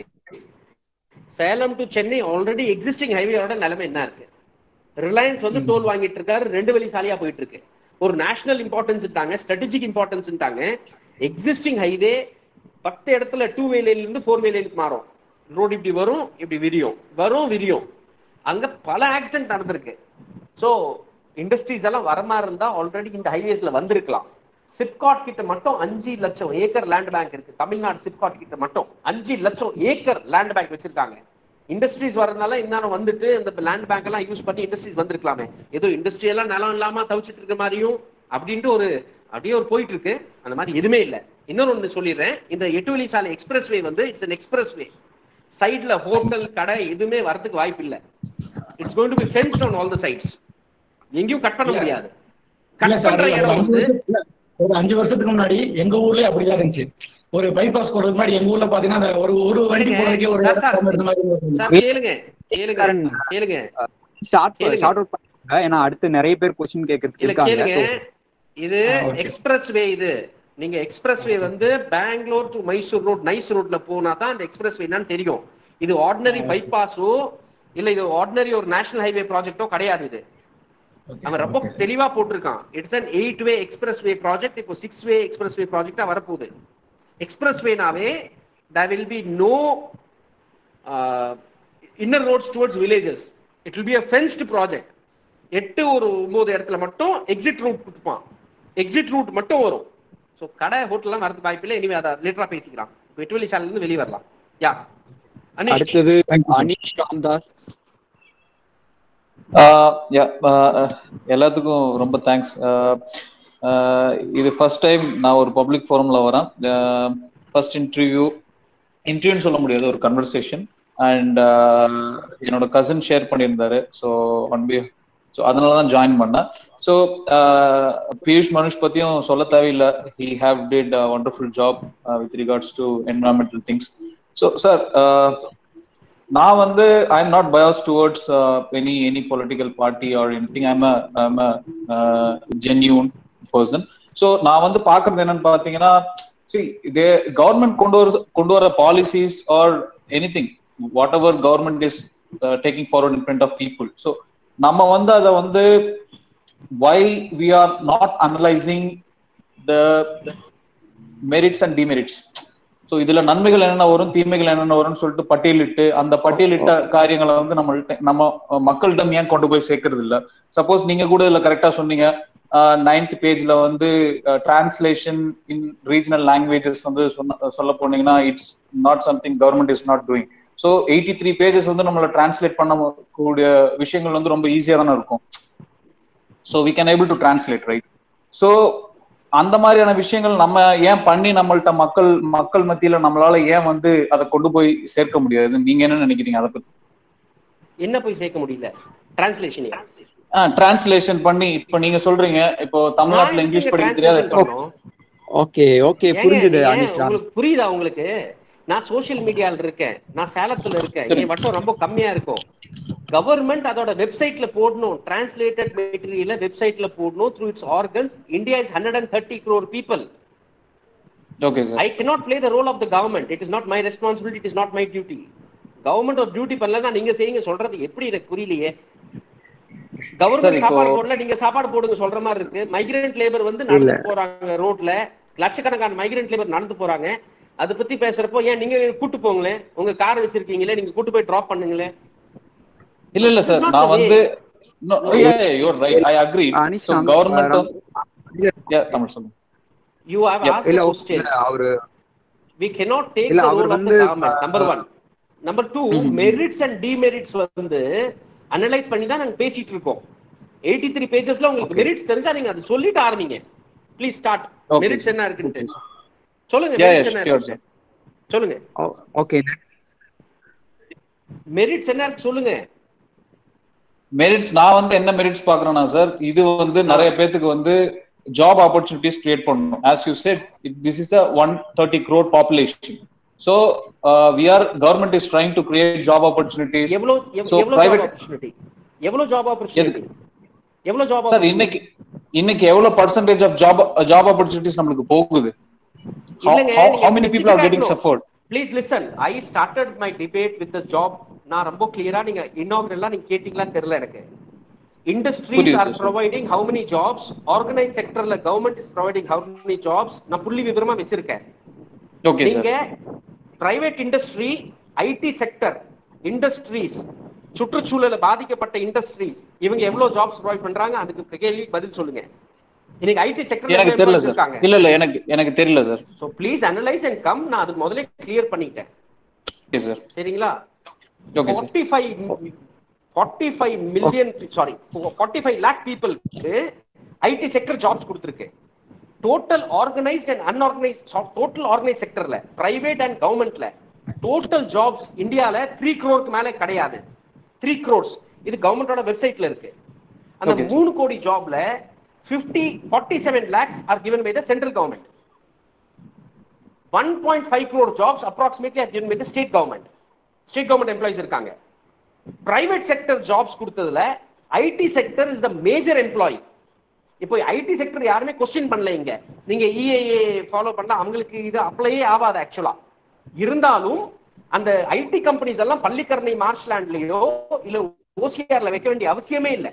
N: Salem to Chennai already existing ஹைவேயோட நிலைமை என்ன இருக்கு ரிலையன்ஸ் வந்து டோல் வாங்கிட்டு இருக்காரு ரெண்டு வழி சாலையா போயிட்டு இருக்கு ஒரு நேஷனல் இம்பார்ட்டன்ஸ்ட்டாங்க ஸ்ட்ராட்டஜிக் இம்பார்ட்டன்ஸ்ட்டாங்க எக்ஸிஸ்டிங் ஹைவே பத்து இடத்துல டூ வே லைன்ல இருந்து ஃபோர் வே லைனுக்கு மாறும் ரோடு இப்படி வரும் இப்படி விரியும் வரும் விரியும் அங்க பல ஆக்சிடென்ட் நடந்திருக்கு ஸோ இண்டஸ்ட்ரீஸ் எல்லாம் வர மாதிரி இருந்தா ஆல்ரெடி இந்த ஹைவேஸ்ல வந்திருக்கலாம் சிப்காட் கிட்ட மட்டும் அஞ்சு லட்சம் ஏக்கர் லேண்ட் பேங்க் இருக்கு தமிழ்நாடு சிப்காட் கிட்ட மட்டும் அஞ்சு லட்சம் ஏக்கர் லேண்ட் பேங்க் வச்சிருக்காங்க இண்டஸ்ட்ரீஸ் வரதுனால இன்னும் வந்துட்டு இந்த லேண்ட் பேங்க் எல்லாம் யூஸ் பண்ணி இண்டஸ்ட்ரீஸ் வந்திருக்கலாமே ஏதோ இண்டஸ்ட்ரி எல்லாம் நிலம் இல்லாம தவிச்சிட்டு இருக்க மாதிரியும் அப்படின்ட்டு ஒரு அப்படியே ஒரு போயிட்டு இருக்கு அந்த மாதிரி எதுவுமே இல்ல இன்னொன்னு ஒண்ணு சொல்லிடுறேன் இந்த எட்டு வழி சாலை எக்ஸ்பிரஸ் வே வந்து இட்ஸ் an எக்ஸ்பிரஸ் வே சைட்ல ஹோட்டல் கடை எதுவுமே வரதுக்கு வாய்ப்பு இல்ல it's going to be fenced on all the sides எங்கேயும் கட் பண்ண முடியாது
O: இல்ல
N: கட்
O: சார்
N: பண்ற
O: ஒரு
N: இடம்
O: அஞ்சு
N: வந்து
O: வருஷத்துக்கு- இல்ல, ஒரு அஞ்சு வருஷத்துக்கு முன்னாடி எங்க ஊர்லயே அப்படிதான் இருந்துச்சு ஒரு பைபாஸ் போறதுக்கு முன்னாடி எங்க ஊர்ல பாத்தீங்கன்னா அந்த ஒரு ஒரு வண்டி போறதுக்கே ஒரு
N: சார், சார்.
O: இடம் இருந்த மாதிரி இருந்துச்சு.
N: சார் கேளுங்க கேளுங்க கேளுங்க
M: ஷார்ட்
N: கேளுங்க.
M: ஷார்ட் அவுட் பண்ணுங்க ஏன்னா அடுத்து நிறைய பேர் கொஸ்டின் கேட்கறதுக்கு
N: இல்ல
M: இருக்காங்க
N: கேளுங்க
M: So,
N: இது
M: ஆ, okay.
N: எக்ஸ்பிரஸ் வே இது நீங்க எக்ஸ்பிரஸ் வே வந்து Bangalore to Mysore road nice ரோட்ல போனா தான் அந்த எக்ஸ்பிரஸ் வே என்னன்னு தெரியும் இது ஆர்டினரி பைபாஸோ இல்ல இது ஆர்டினரி ஒரு நேஷனல் ஹைவே ப்ராஜெக்டோ கிடையாது இது அவன் ரொம்ப தெளிவா போட்டிருக்கான் it's an eight way express way project இப்போ சிக்ஸ் வே எக்ஸ்பிரஸ் வே ப்ராஜெக்டா வரப்போகுது எக்ஸ்பிரஸ் வேனாவே there will be no uh, inner roads towards villages it will be a fenced project எட்டு ஒரு ஒன்பது இடத்துல மட்டும் எக்ஸிட் ரூட் கொடுப்பான் எக்ஸிட் ரூட் மட்டும் வரும் ஸோ கடை ஹோட்டல்லாம் வரது வாய்ப்பு இல்லை இனிமே அதை லேட்டரா பேசிக்கலாம் இப்போ எட்டு வழி சாலையில இருந்து வெளியே வரலாம் யா அனிஷ்
M: அடுத்தது அனிஷ் ராம்தாஸ்
P: யா எல்லாத்துக்கும் ரொம்ப தேங்க்ஸ் இது ஃபர்ஸ்ட் டைம் நான் ஒரு பப்ளிக் ஃபோரம்ல வரேன் ஃபர்ஸ்ட் இன்டர்வியூ இன்டர்வியூன்னு சொல்ல முடியாது ஒரு கன்வர்சேஷன் அண்ட் என்னோட கசின் ஷேர் பண்ணியிருந்தாரு ஸோ ஒன் பி ஸோ அதனால தான் ஜாயின் பண்ணேன் ஸோ பியூஷ் மனுஷ் பத்தியும் சொல்ல தேவையில்லை he have did wonderful job with regards to environmental things so sir நான் வந்து I am not bias towards any any political party or any thing I'm I'm genuine person so நான் வந்து பாக்குறது என்னன்னு பாத்தீங்கன்னா சி இதே கவர்மெண்ட் கொண்டு வர கொண்டு வர policies or any thing whatever government is taking forward in front of people so நம்ம வந்து அதை வந்து why we are not analysing the merits and demerits so இதுல நன்மைகள் என்னென்ன வரும் தீமைகள் என்னென்ன வரும்னு சொல்லிட்டு பட்டியலிட்டு அந்த பட்டியலிட்ட காரியங்களை வந்து நம்மள்ட்ட நம்ம மக்களிடம் ஏன் கொண்டு போய் சேர்க்கறது இல்ல சப்போஸ் நீங்க கூட இதுல கரெக்டா சொன்னீங்க நைன்த் பேஜ்ல வந்து டிரான்ஸ்லேஷன் இன் ரீஜனல் லாங்குவேஜஸ் வந்து சொன்ன சொல்ல போனீங்கன்னா it's not something government is not doing so eighty three pages வந்து நம்மள டிரான்ஸ்லேட் பண்ணக்கூடிய விஷயங்கள் வந்து ரொம்ப ஈஸியா தானே இருக்கும் so we can able to translate right so அந்த மாதிரியான விஷயங்கள் நம்ம ஏன் பண்ணி நம்மள்ட்ட மக்கள் மக்கள் மத்தியில நம்மளால ஏன் வந்து அதை கொண்டு போய் சேர்க்க முடியாது நீங்க என்ன நினைக்கிறீங்க அதை பத்தி
N: என்ன போய் சேர்க்க முடியல டிரான்ஸ்லேஷன்
P: டிரான்ஸ்லேஷன் பண்ணி இப்ப நீங்க சொல்றீங்க இப்போ தமிழ்நாட்டுல இங்கிலீஷ் படிக்க தெரியாது
M: ஓகே ஓகே புரிஞ்சுது அனிஷ் ராம்
N: உங்களுக்கு புரியுதா உங்களுக்கு நான் சோசியல் மீடியால இருக்கேன் நான் சேலத்துல இருக்கேன் என் வட்டம் ரொம்ப கம்மியா இருக்கும் கவர்மெண்ட் அதோட வெப்சைட்ல போடணும் டிரான்ஸ்லேட்டட் மெட்டீரியல வெப்சைட்ல போடணும் through it's organs India is hundred and thirty crore people
P: okay
N: I cannot play the role of the government it is not my responsibility it is not my duty government ஒரு duty பண்ணலன்னா நீங்க செய்யுங்க சொல்றது எப்படி எனக்கு புரியலையே கவர்மெண்ட்
P: இப்போ-
N: சாப்பாடு போடல நீங்க சாப்பாடு போடுங்க சொல்ற மாதிரி இருக்கு மைக்ரண்ட் லேபர் வந்து நடந்து போறாங்க ரோட்ல லட்சக்கணக்கான மைக்ரண்ட் லேபர் நடந்து போறாங்க அதை பத்தி பேசுறப்போ ஏன் நீங்க கூட்டு போங்களேன் உங்க கார் வச்சிருக்கீங்களே நீங்க கூட்டு போய் டிராப் பண்ணுங்களேன்
P: இல்ல இல்ல
N: This is
P: சார்
N: not
P: நான்
N: the way.
P: வந்து No, yeah, yeah, you're right. I agree.
M: Anish
P: So
M: Ram,
P: government,
M: Ram,
P: yeah, Tamil சொல்லுங்க.
N: You have
P: Yeah.
N: asked
M: இல்ல
N: a
M: okay,
N: question.
M: அவரு
N: We cannot take
M: இல்ல,
N: the
M: அவர்
N: role of the
M: வந்து,
N: government. Number
M: uh,
N: one. Number two,
M: ம்ம்.
N: merits and demerits வந்து analyse பண்ணி தான் நாங்க பேசிட்டு இருக்கோம் எயிட்டி த்ரீ பேஜஸ்ல உங்களுக்கு மெரிட்ஸ் தெரிஞ்சா நீங்க அது சொல்லிட்டு ஆரம்பிங்க ப்ளீஸ் ஸ்டார்ட்
P: Okay.
N: மெரிட்ஸ் என்ன இருக்குன்ட்டு சொல்லுங்க
P: Yeah,
N: மெரிட்ஸ்
P: yeah,
N: என்ன
P: sure,
N: இருக்கு சொல்லுங்க
M: ஓகே
N: மெரிட்ஸ் என்ன இருக்கு சொல்லுங்க
P: மெரிட்ஸ் நான் வந்து என்ன மெரிட்ஸ் பாக்குறேன்னா சார் இது வந்து நிறைய பேத்துக்கு வந்து ஜாப் ஆப்பர்ச்சுனிட்டிஸ் கிரியேட் பண்ணணும் as you said this is a one thirty crore population so we are government is trying to create job opportunities
N: எவ்வளவு எவ்-
P: So,
N: எவ்வளவு ஜாப்
P: private-
N: ஆப்பர்ச்சுனிட்டி எவ்வளவு ஜாப் ஆப்பர்ச்சுனிட்டி எவ்வளவு ஜாப்
P: சார் இன்னைக்கு இன்னைக்கு எவ்வளவு percentage of job job opportunities நம்மளுக்கு போகுது how many people are getting support
N: please listen I started my debate with the job நான் ரொம்ப கிளியரா நீங்க இன்னாகுரலா நீங்க கேட்டீங்களா தெரியல எனக்கு இண்டஸ்ட்ரீஸ்
P: புரியுது
N: are
P: sir.
N: Providing how many jobs organise செக்டர்ல government is providing how many jobs நான் புள்ளி விவரமா வச்சிருக்கேன்
P: ஓகே
N: நீங்க
P: sir
N: private industry IT sector industries சுற்றுச்சூழல பாதிக்கப்பட்ட இண்டஸ்ட்ரீஸ் இவங்க எவ்வளவு ஜாப்ஸ் ப்ரொவைட் பண்றாங்க அதுக்கு கேள்வி பதில் சொல்லுங்க இன்னைக்கு ஐடி செக்டர்
P: எனக்கு தெரியல சார் இல்ல இல்ல எனக்கு எனக்கு தெரியல sir
N: so please analyse and come நான் அது முதல்ல கிளியர் பண்ணிட்டேன்
P: ஓகே சார்
N: சரிங்களா
P: okay sir
N: 45 45 million sorry 45 lakh பீப்புளுக்கு ஐடி செக்டர் ஜாப்ஸ் கொடுத்துருக்கு total organised and unorganised total organise செக்டர்ல பிரைவேட் அண்ட் கவர்மெண்ட்ல டோட்டல் ஜாப்ஸ் இந்தியால த்ரீ க்கு மேல கிடையாது த்ரீ crores இது கவர்மெண்டோட வெப்சைட்ல இருக்கு அந்த
P: Okay, sir.
N: மூணு கோடி ஜாப்ல 50 47 seven lakhs are given by the central government one point five crore jobs approximately are given by the state government state government employees இருக்காங்க பிரைவேட் செக்டர் ஜாப்ஸ் கொடுத்ததுல IT sector is the major employee இப்போ IT sector யாருமே question பண்ணல இங்க நீங்க EAA follow பண்ணா அவங்களுக்கு இது அப்ளையே ஆகாது ஆக்சுவலா இருந்தாலும் அந்த ஐடி கம்பெனிஸ் எல்லாம் பள்ளிக்கரணை மார்ச்லாண்ட்லயோ இல்ல ஓசிஆர்ல வைக்க வேண்டிய அவசியமே இல்லை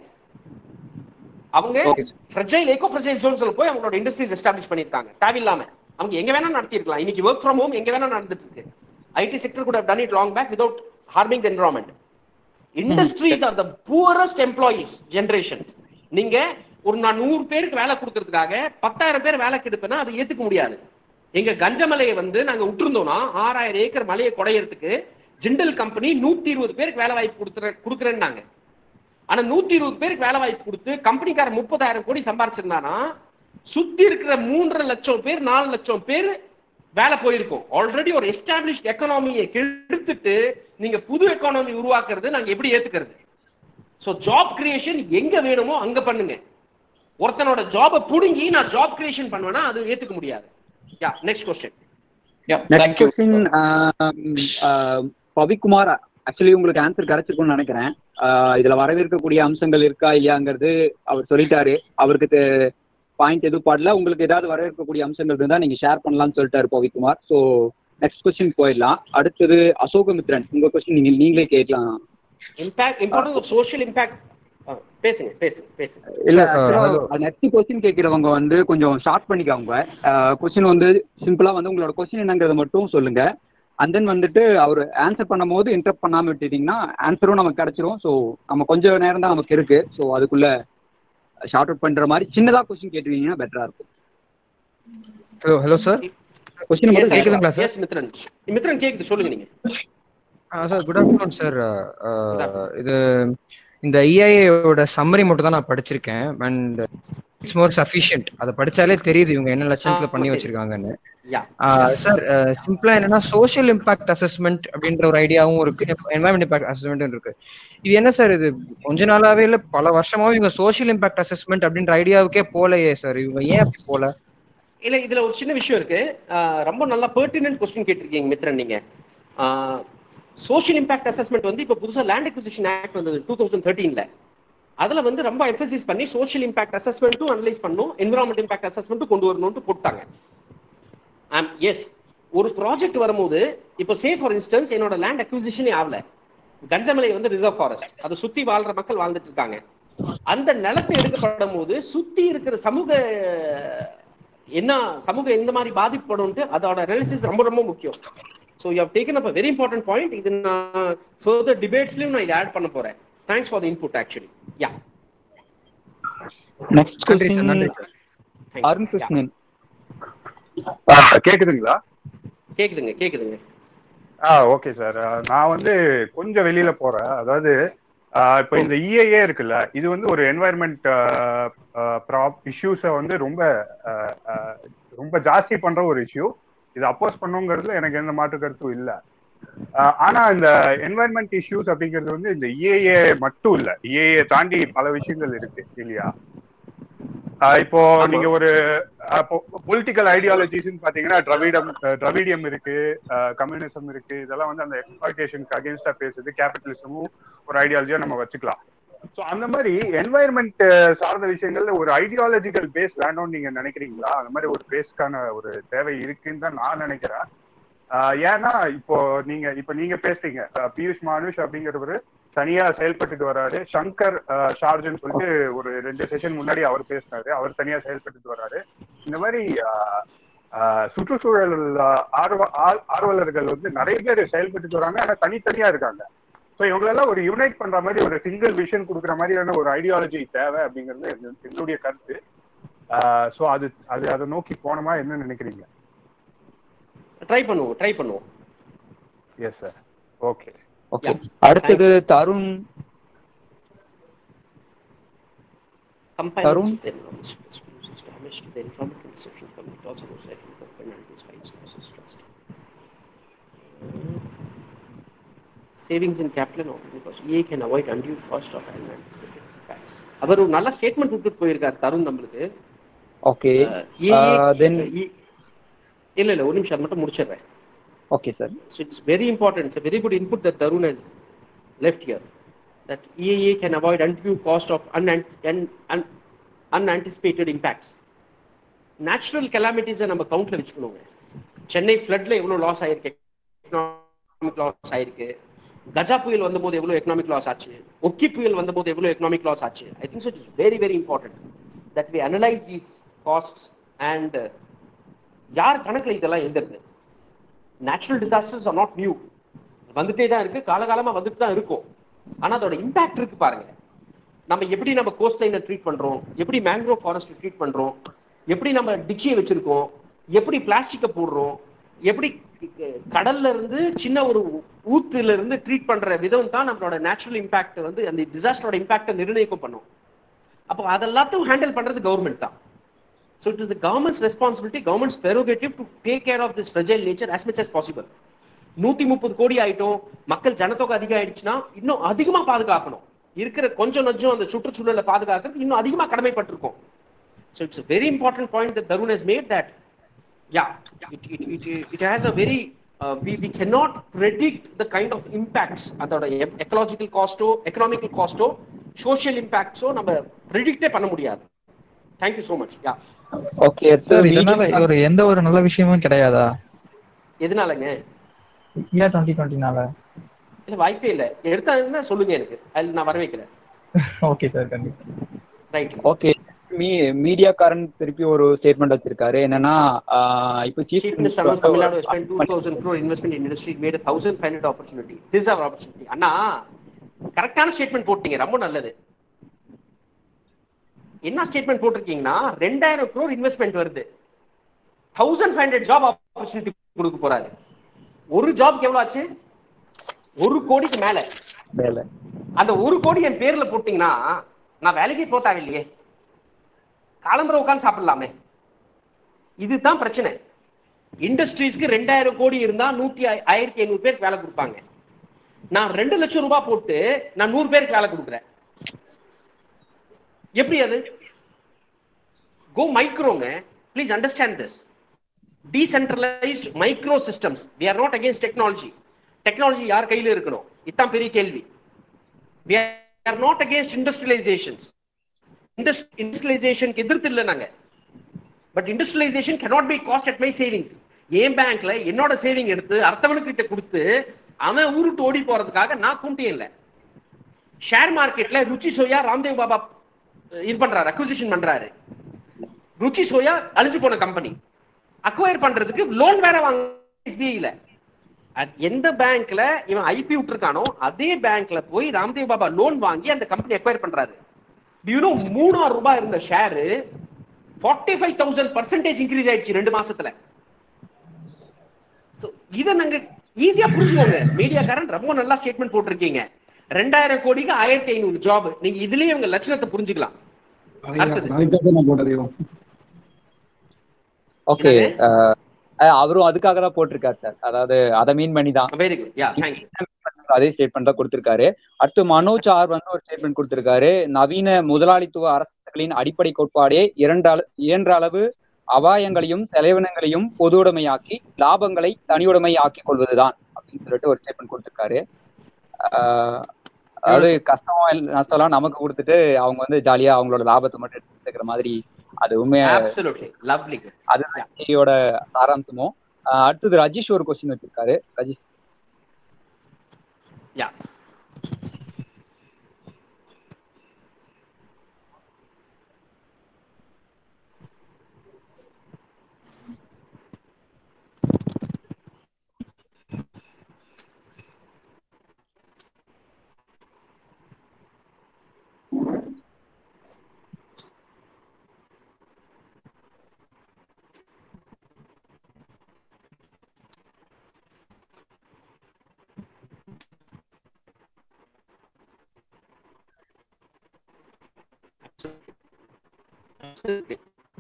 N: அவங்க ஃப்ரெஜைல் ஏகோ ஃப்ரெஜைல் ஜோன்ஸ்ல போய் அவங்களோட இண்டஸ்ட்ரீஸ் எஸ்டாப்ளிஷ் பண்ணிருக்காங்க தேவையில்லாம அவங்க எங்க வேணா நடத்திருக்கலாம் இன்னைக்கு ஒர்க் ஃப்ரம் ஹோம் எங்க வேணா நடந்துட்டு இருக்கு ஐடி செக்டர் கூட done it long back without harming the environment industries are the poorest employees generation நீங்க ஒரு நான் நூறு பேருக்கு வேலை கொடுக்கறதுக்காக பத்தாயிரம் பேர் வேலைக்கு எடுப்பேன்னா அது ஏத்துக்க முடியாது எங்க கஞ்சமலையை வந்து நாங்க விட்டுருந்தோம்னா ஆறாயிரம் ஏக்கர் மலையை குடையறதுக்கு ஜிண்டல் கம்பெனி நூத்தி இருபது பேருக்கு வேலை வாய்ப்பு கொடுத்துற கொடுக்குறேன்னாங்க ஆனா நூத்தி இருபது பேருக்கு வேலை வாய்ப்பு கொடுத்து கம்பெனிக்கார முப்பதாயிரம் கோடி சம்பாரிச்சிருந்தானா சுத்தி இருக்கிற மூன்றரை லட்சம் பேர் நாலு லட்சம் பேர் வேலை போயிருக்கும் ஆல்ரெடி ஒரு எஸ்டாப்ளிஷ்ட் எக்கனாமியை கெடுத்துட்டு நீங்க புது எக்கானமி உருவாக்குறது நாங்க எப்படி ஏத்துக்கிறது சோ ஜாப் கிரியேஷன் எங்க வேணுமோ அங்க பண்ணுங்க ஒருத்தனோட ஜாபை புடுங்கி நான் ஜாப் கிரியேஷன் பண்ணுவேன்னா அது ஏத்துக்க முடியாது yeah next question
M: next question Pavikumar actually உங்களுக்கு ஆன்சர் கிடைச்சிருக்கும்னு நினைக்கிறேன் ஆஹ் இதுல வரவேற்கக்கூடிய அம்சங்கள் இருக்கா இல்லையாங்கிறது அவர் சொல்லிட்டாரு அவருக்கு பாயிண்ட் எதுவும் பாடல உங்களுக்கு ஏதாவது வரவேற்கக்கூடிய அம்சங்கள் இருந்தா நீங்க ஷேர் பண்ணலாம்னு சொல்லிட்டாரு பவிக்குமார் ஸோ நெக்ஸ்ட் கொஸ்டின் போயிடலாம் அடுத்தது அசோகமித்ரன் உங்க கொஸ்டின் நீங்க நீங்களே கேட்கலாம்
N: இம்பாக்ட் இம்பார்ட்டன்ட் சோஷியல் இம்பாக்ட் பேசுங்க பேசுங்க பேசுங்க
M: இல்ல நெக்ஸ்ட் கொஸ்டின் கேட்கிறவங்க வந்து கொஞ்சம் ஷார்ட் பண்ணிக்கோங்க கொஸ்டின் வந்து சிம்பிளா வந்து உங்களோட கொஸ்டின் என்னங்கிறத மட்டும் சொல்லுங்க அண்ட் தென் வந்துட்டு அவர் ஆன்சர் பண்ணும்போது இன்டரப்ட் பண்ணாம விட்டுட்டீங்கன்னா ஆன்சரும் நமக்கு கிடைச்சிரும் ஸோ நம்ம கொஞ்சம் நேரம் தான் நமக்கு இருக்கு ஸோ அதுக்குள்ள ஷார்ட் அவுட் பண்ற மாதிரி சின்னதா கொஸ்டின் கேட்டுருக்கீங்கன்னா பெட்டரா இருக்கும்
Q: ஹலோ ஹலோ சார்
M: கொஸ்டின் மட்டும்
Q: கேக்குதுங்களா சார்
N: எஸ் மித்ரன் மித்ரன் கேக்குது சொல்லுங்க நீங்க
Q: சார் குட் ஆஃப்டர்நூன் சார் இது இந்த இஐஏயோட சம்மரி மட்டும் தான் நான் படிச்சிருக்கேன் அண்ட் இட்ஸ் மோர் சஃபிஷியன்ட் அதை படிச்சாலே தெரியுது இவங்க என்ன லட்சணத்துல பண்ணி வச்சிருக்காங்கன்னு சார் சிம்பிளா என்னன்னா சோஷியல் இம்பாக்ட் அசஸ்மெண்ட் அப்படின்ற ஒரு ஐடியாவும் இருக்கு என்வரன்மெண்ட் இம்பாக்ட் அசஸ்மெண்ட் இருக்கு இது என்ன சார் இது கொஞ்ச நாளாவே இல்ல பல வருஷமாவே இவங்க சோஷியல் இம்பாக்ட் அசஸ்மெண்ட் அப்படின்ற ஐடியாவுக்கே போலையே சார் இவங்க ஏன் அப்படி போல
N: இல்ல இதுல ஒரு சின்ன விஷயம் இருக்கு ரொம்ப நல்லா பெர்டினன்ட் கொஸ்டின் கேட்டிருக்கீங்க மித்ரன் நீங்க சோஷியல் இம்பாக்ட் அசஸ்மெண்ட் வந்து இப்போ புதுசாக லேண்ட் அக்விசிஷன் ஆக்ட் வந்தது டூ தௌசண்ட் தேர்ட்டீன்ல அதுல வந்து ரொம்ப எம்பசிஸ் பண்ணி சோஷியல் இம்பாக்ட் அசஸ்மெண்ட்டும் அனலைஸ் பண்ணும் என்விரான்மெண்ட் இம்பாக்ட் அசஸ்மெண்ட்டும் கொண்டு வரணும்னு போட்டாங்க எஸ் ஒரு ப்ராஜெக்ட் வரும்போது இப்போ சே ஃபார் இன்ஸ்டன்ஸ் என்னோட லேண்ட் அக்விசிஷனே ஆகல கஞ்சமலை வந்து ரிசர்வ் ஃபாரஸ்ட் அதை சுத்தி வாழ்ற மக்கள் வாழ்ந்துட்டு இருக்காங்க அந்த நிலத்தை எடுக்கப்படும் போது சுத்தி இருக்கிற சமூக என்ன சமூகம் எந்த மாதிரி பாதிப்புப்படும்ட்டு அதோட அனாலிசிஸ் ரொம்ப ரொம்ப முக்கியம் so you taken up very important point இது நான் ஃபர்தர் டிபேட்ஸ்லயும் நான் இதை ஆட் பண்ண போறேன் thanks for the input actually yeah
M: next
Q: நன்றி சார் நன்றி சார்
M: அருண் கிருஷ்ணன்
R: கேக்குதுங்களா
N: கேக்குதுங்க கேக்குதுங்க
R: ஆ ஓகே சார் நான் வந்து கொஞ்சம் வெளியில போறேன் அதாவது ஆஹ் இப்போ இந்த இஏஏ இருக்குல்ல இது வந்து ஒரு என்வாயர்மெண்ட் ப்ராப் இஷ்யூஸை வந்து ரொம்ப ஆஹ் ஆஹ் ரொம்ப ஜாஸ்தி பண்ற ஒரு இஷ்யூ இது அப்போஸ் பண்ணுங்கிறதுல எனக்கு எந்த மாற்று கருத்தும் இல்லை ஆனா இந்த என்வாயர்மெண்ட் இஷ்யூஸ் அப்படிங்கிறது வந்து இந்த இஏஏ மட்டும் இல்ல இஏஏ தாண்டி பல விஷயங்கள் இருக்கு இல்லையா ஆஹ் இப்போ நீங்க ஒரு பொலிட்டிக்கல் ஐடியாலஜிஸ்ன்னு பாத்தீங்கன்னா திராவிடம் திராவிடியம் இருக்கு கம்யூனிசம் இருக்கு இதெல்லாம் வந்து அந்த எக்ஸ்பிளாய்டேஷனுக்கு அகேன்ஸ்டா பேசுது கேபிட்டலிசமும் ஒரு ஐடியாலஜியா நம்ம வச்சுக்கலாம் ஸோ அந்த மாதிரி என்வாயர்மெண்ட் சார்ந்த விஷயங்கள்ல ஒரு ஐடியாலஜிக்கல் பேஸ் வேணும்னு நீங்க நினைக்கிறீங்களா அந்த மாதிரி ஒரு பேஸ்க்கான ஒரு தேவை இருக்குன்னு தான் நான் நினைக்கிறேன் ஆஹ் ஏன்னா இப்போ நீங்க இப்ப நீங்க பேசுறீங்க ஆஹ் பியூஷ் மானுஷ் அப்படிங்கிறவரு தனியா செயல்பட்டுட்டு வராரு சங்கர் ஆஹ் ஷார்ஜன் சொல்லிட்டு ஒரு ரெண்டு செஷன் முன்னாடி அவர் பேசினாரு அவர் தனியா செயல்பட்டுட்டு வராரு இந்த மாதிரி ஆஹ் ஆஹ் சுற்றுச்சூழல் ஆர்வ ஆர்- ஆர்வலர்கள் வந்து நிறைய பேர் செயல்பட்டுட்டு வராங்க ஆனா தனித்தனியா இருக்காங்க ஸோ இவங்களெல்லாம் ஒரு யுனைட் பண்ற மாதிரி ஒரு சிங்கிள் விஷன் கொடுக்குற மாதிரியான ஒரு ஐடியாலஜி தேவை அப்படிங்கிறது எங்க- என்னுடைய கருத்து ஸோ அது அது அதை நோக்கி போனோமா என்ன நினைக்கிறீங்க
N: ட்ரை பண்ணுவோம் ட்ரை பண்ணுவோம்
R: எஸ் சார் ஓகே
M: ஓகே அடுத்தது Tarun
N: Combines
M: Tarun?
N: with enormous excuses, damage to the environmental reception from it also goes right into penalties, fines, losses, trust. Savings in capital and all, because EA can avoid undue cost of unanticipated impacts. அவர் ஒரு நல்ல statement விட்டுட்டு போயிருக்காரு தருண் நம்மளுக்கு
M: okay
N: அஹ், EA
M: then
N: E- இல்ல இல்ல ஒரு நிமிஷம் அது மட்டும் முடிச்சிடுறேன்
M: ஓகே sir
N: So it's very important. It's a very good input that Tarun has left here. That EAA can avoid undue cost of unant- un- un- unanticipated impacts. Natural கலாமிட்டிஸை நம்ம கவுண்ட்ல வச்சுக்கணுங்க சென்னை ஃப்ளட்ல எவ்வளவு லாஸ் ஆயிருக்கு எக்கனாமிக் லாஸ் ஆயிருக்கு கஜா புயல் வந்தபோது எவ்வளவு economic loss ஆச்சு ஒக்கி புயல் வந்தபோது எவ்வளவு எக்கனாமிக் லாஸ் ஆச்சு I think it's very very important that we analyse these costs and யார் கணக்குல இதெல்லாம் எழுதுறது natural disasters are not new வந்துட்டே தான் இருக்கு காலகாலமா வந்துட்டு தான் இருக்கும் ஆனா அதோட இம்பாக்ட் இருக்கு பாருங்க நம்ம எப்படி நம்ம கோஸ்ட் லைனை ட்ரீட் பண்றோம் எப்படி மேங்க்ரோவ் ஃபாரஸ்ட் ட்ரீட் பண்றோம் எப்படி நம்ம டிச்சியை வச்சிருக்கோம் எப்படி பிளாஸ்டிக்கை போடுறோம் எப்படி க- கடல்ல இருந்து சின்ன ஒரு ஊத்துல இருந்து ட்ரீட் பண்ற விதம் தான் நம்மளோட நேச்சுரல் இம்பாக்ட் வந்து அந்த டிசாஸ்டரோட இம்பாக்டை நிர்ணயிக்கும் பண்ணும் அப்போ அதெல்லாத்தையும் ஹேண்டில் பண்றது கவர்மெண்ட் தான் So it is the government's responsibility, government's prerogative to take care of this fragile nature as much as possible. நூத்தி முப்பது கோடி ஆயிட்டோம் மக்கள் ஜனத்தொகை அதிகம் ஆயிடுச்சுன்னா இன்னும் அதிகமா பாதுகாக்கணும் இருக்கிற கொஞ்சம் நஞ்சம் அந்த சுற்றுச்சூழலை பாதுகாக்கிறது இன்னும் அதிகமா கடமைப்பட்டிருக்கோம் so it's very important point that Tarun has made that yeah it it it it has a very we we cannot predict the kind of impacts அதோட எக்கலாஜிக்கல் காஸ்ட்டோ எக்கனாமிக்கல் காஸ்ட்டோ சோஷியல் இம்பாக்ட்ஸோ நம்ம ப்ரெடிக்டே பண்ண முடியாது thank you so much yeah
M: okay
S: sir இதனால ஒரு எந்த ஒரு நல்ல விஷயமும் கிடையாதா
N: எதனாலங்க
S: இயர் டுவெண்ட்டி டுவெண்ட்டினால
N: இல்ல வாய்ப்பே இல்ல எடுத்தாங்கன்னா சொல்லுங்க எனக்கு அதில் நான் வர வைக்கிறேன்
S: ஓகே சார் கண்டிப்பா
N: ரைட்
M: ஓகே மீ மீடியாக்காரன் திருப்பி ஒரு ஸ்டேட்மெண்ட் வச்சிருக்காரு என்னன்னா ஆஹ் இப்போ chief
N: Chief Minister announced Tamil Nadu has spent 2,000 crore investment in industry, made a 1,500 opportunity. This is our opportunity. அண்ணா கரெக்டான ஸ்டேட்மெண்ட் போட்டீங்க ரொம்ப நல்லது என்ன ஸ்டேட்மெண்ட் போட்டிருக்கீங்கன்னா ரெண்டாயிரம் crore இன்வெஸ்ட்மெண்ட் வருது thousand five hundred job opportunity கொடுக்க போறாரு ஒரு ஜாப்க்கு எவ்வளவு ஆச்சு ஒரு கோடிக்கு மேல
M: வேலை
N: அந்த ஒரு கோடி என் பேர்ல போட்டீங்கன்னா நான் வேலைக்கு போக தேவையில்லையே காலம்பரம் உட்காந்து சாப்பிடலாமே இதுதான் பிரச்சனை இண்டஸ்ட்ரீஸ்க்கு ரெண்டாயிரம் கோடி இருந்தா நூத்தி ஐ- ஆயிரத்தி ஐநூறு பேருக்கு வேலை கொடுப்பாங்க நான் ரெண்டு லட்சம் ரூபாய் போட்டு நான் நூறு பேருக்கு வேலை கொடுக்குறேன் எப்படி அது கோ மைக்ரோங்க please understand this decentralised micro systems we are not against technology technology யார் கையில இருக்கணும் இதுதான் பெரிய கேள்வி we are not against industrialisations இண்டஸ்ட்ரியலைசேஷனுக்கு எதிர்த்து இல்லை நாங்க but industrialisation cannot be cost at my savings என் பேங்க்ல என்னோட சேவிங் எடுத்து அர்த்தவனுக்கு கிட்ட கொடுத்து அவன் ஊருட்டு ஓடி போறதுக்காக நான் கூண்டியே இல்லை ஷேர் மார்க்கெட்ல ருச்சி சோயா ராம்தேவ் பாபா அஹ், இது பண்றாரு அக்விசிஷன் பண்றாரு ருச்சி சோயா அழிஞ்சு போன கம்பெனி அக்வயர் பண்றதுக்கு லோன் வேற வாங்க எஸ்பிஐல எந்த பேங்க்ல இவன் ஐபி விட்டுருக்கானோ அதே பேங்க்ல போய் ராம்தேவ் பாபா லோன் வாங்கி அந்த கம்பெனி அக்வயர் பண்றாரு யூனோ மூணாயிரம் ரூபாய் இருந்த share forty five thousand percentage increase ஆயிடுச்சு ரெண்டு மாசத்துல So, இதை நாங்க ஈஸியா புரிஞ்சுக்கோங்க மீடியாக்காரன் ரொம்ப நல்லா ஸ்டேட்மெண்ட் போட்டிருக்கீங்க ரெண்டாயிரம் கோடிக்கு ஆயிரத்தி ஐநூறு ஜாப் நீங்க இதுலயே உங்க லட்சணத்தை புரிஞ்சுக்கலாம் அடுத்தது
T: ஓகே அவரும் அதுக்காக தான் போட்டிருக்காரு சார் அதாவது அதை மீன் பண்ணி தான்
N: வெரி குட் யா தேங்க்யூ
T: அதே ஸ்டேட்மெண்ட் தான் கொடுத்திருக்காரு அடுத்து மனோஜ் ஆர் வந்து ஒரு ஸ்டேட்மெண்ட் கொடுத்திருக்காரு நவீன முதலாளித்துவ அரசுகளின் அடிப்படை கோட்பாடே இரண்டு அள- இயன்ற அளவு அபாயங்களையும் செலவினங்களையும் பொதுவுடைமையாக்கி லாபங்களை தனியுடைமை ஆக்கிக் கொள்வதுதான் அப்படின்னு சொல்லிட்டு ஒரு ஸ்டேட்மெண்ட் கொடுத்திருக்காரு ஆஹ் அதாவது கஷ்டம் இல்ல- நஷ்டம் எல்லாம் நமக்கு கொடுத்துட்டு அவங்க வந்து ஜாலியா அவங்களோட லாபத்தை மட்டும் எடுத்துக்கிற மாதிரி அது உண்மையா
N: அப்சல்யூட்லி லவ்லி
T: அதுதான் இதோட சாராம்சமும் ஆஹ் அடுத்தது ரஜீஷ் ஒரு கொஸ்டின் வச்சிருக்காரு ரஜீஷ்
N: யா Absolutely.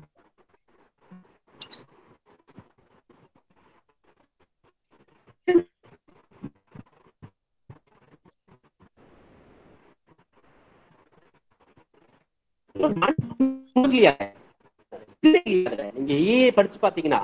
N: நீங்க ஏஏ படிச்சு பாத்தீங்கன்னா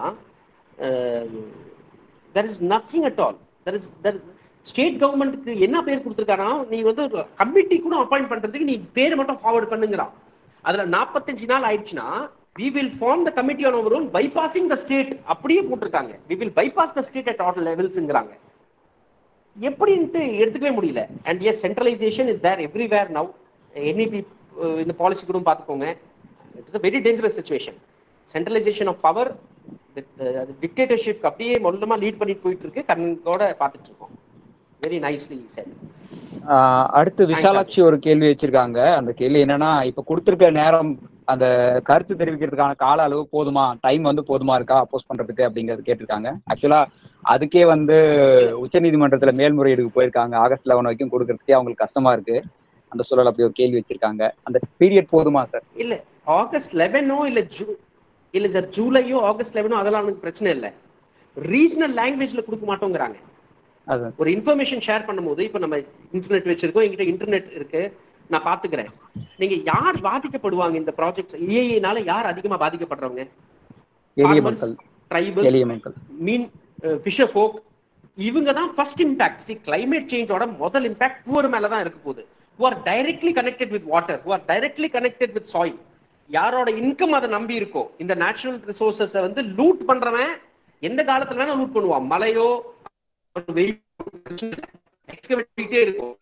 N: there is nothing at all there is state கவர்மெண்ட்டுக்கு என்ன பேர் கொடுத்துருக்கானா நீ வந்து கமிட்டி கூட அப்பாயிண்ட் பண்றதுக்கு நீ பேர் மட்டும் ஃபார்வர்ட் பண்ணுங்கிறான் அதுல நாற்பத்தஞ்சு நாள் ஆயிடுச்சுன்னா we will form the committee on our own bypassing the state அப்படியே போட்டிருக்காங்க we will bypass the state at all லெவல்ஸ்ங்கிறாங்க எப்படின்ட்டு எடுத்துக்கவே முடியல and yes centralisation is there everywhere now NEP இந்த பாலிசி கூட பார்த்துக்கோங்க it's a very dangerous situation centralisation of power dictatorship அப்படியே மொல்லமா லீட் பண்ணிட்டு போயிட்டு இருக்கு கண்ணோட பார்த்துட்டு இருக்கோம் வெரி நைஸ்லி செட்
M: ஆஹ் அடுத்து விஷாலாட்சி ஒரு கேள்வி வச்சிருக்காங்க அந்த கேள்வி என்னன்னா இப்ப கொடுத்திருக்க நேரம் அந்த கருத்து தெரிவிக்கிறதுக்கான கால அளவு போதுமா டைம் வந்து போதுமா இருக்கா அப்போஸ் பண்றதுக்கு அப்படிங்கறது கேட்டிருக்காங்க ஆக்சுவலா அதுக்கே வந்து உச்சநீதிமன்றத்துல மேல்முறையீடுக்கு போயிருக்காங்க ஆகஸ்ட் லெவன் வரைக்கும் கொடுக்கறதுக்கே அவங்களுக்கு கஷ்டமா இருக்கு அந்த சூழல் அப்படி ஒரு கேள்வி வச்சிருக்காங்க அந்த பீரியட் போதுமா சார்
N: இல்ல ஆகஸ்ட் லெவனோ இல்ல ஜூ இல்ல சார் ஜூலையோ ஆகஸ்ட் லெவனோ அதெல்லாம் எனக்கு பிரச்சனை இல்ல ரீஜனல் லாங்குவேஜ்ல கொடுக்க மாட்டோங்கிறாங்க
M: அது
N: ஒரு இன்ஃபர்மேஷன் ஷேர் பண்ணும்போது இப்ப நம்ம இன்டர்நெட் வச்சிருக்கோம் என்கிட்ட இன்டர்நெட் இருக்கு நான் பாத்துக்கிறேன் நீங்க யார் பாதிக்கப்படுவாங்க இந்த ப்ராஜெக்ட் ஏஐனால யார் அதிகமா பாதிக்கப்படுறவங்க
M: எளிய
N: Farmers,
M: மக்கள்
N: tribals,
M: எளிய மக்கள்
N: மீன் ஃபிஷர் ஃபோக் இவங்க தான் ஃபர்ஸ்ட் இம்பாக்ட் சி கிளைமேட் சேஞ்சோட முதல் இம்பாக்ட் பூர் மேல தான் இருக்க போகுது who are directly connected with water who are directly connected with soil யாரோட இன்கம் அதை நம்பி இருக்கோ இந்த நேச்சுரல் ரிசோர்சஸ வந்து லூட் பண்றவன் எந்த காலத்துல வேணா லூட் பண்ணுவான் மழையோ வெயில் excavate பண்ணிட்டே இருக்கும்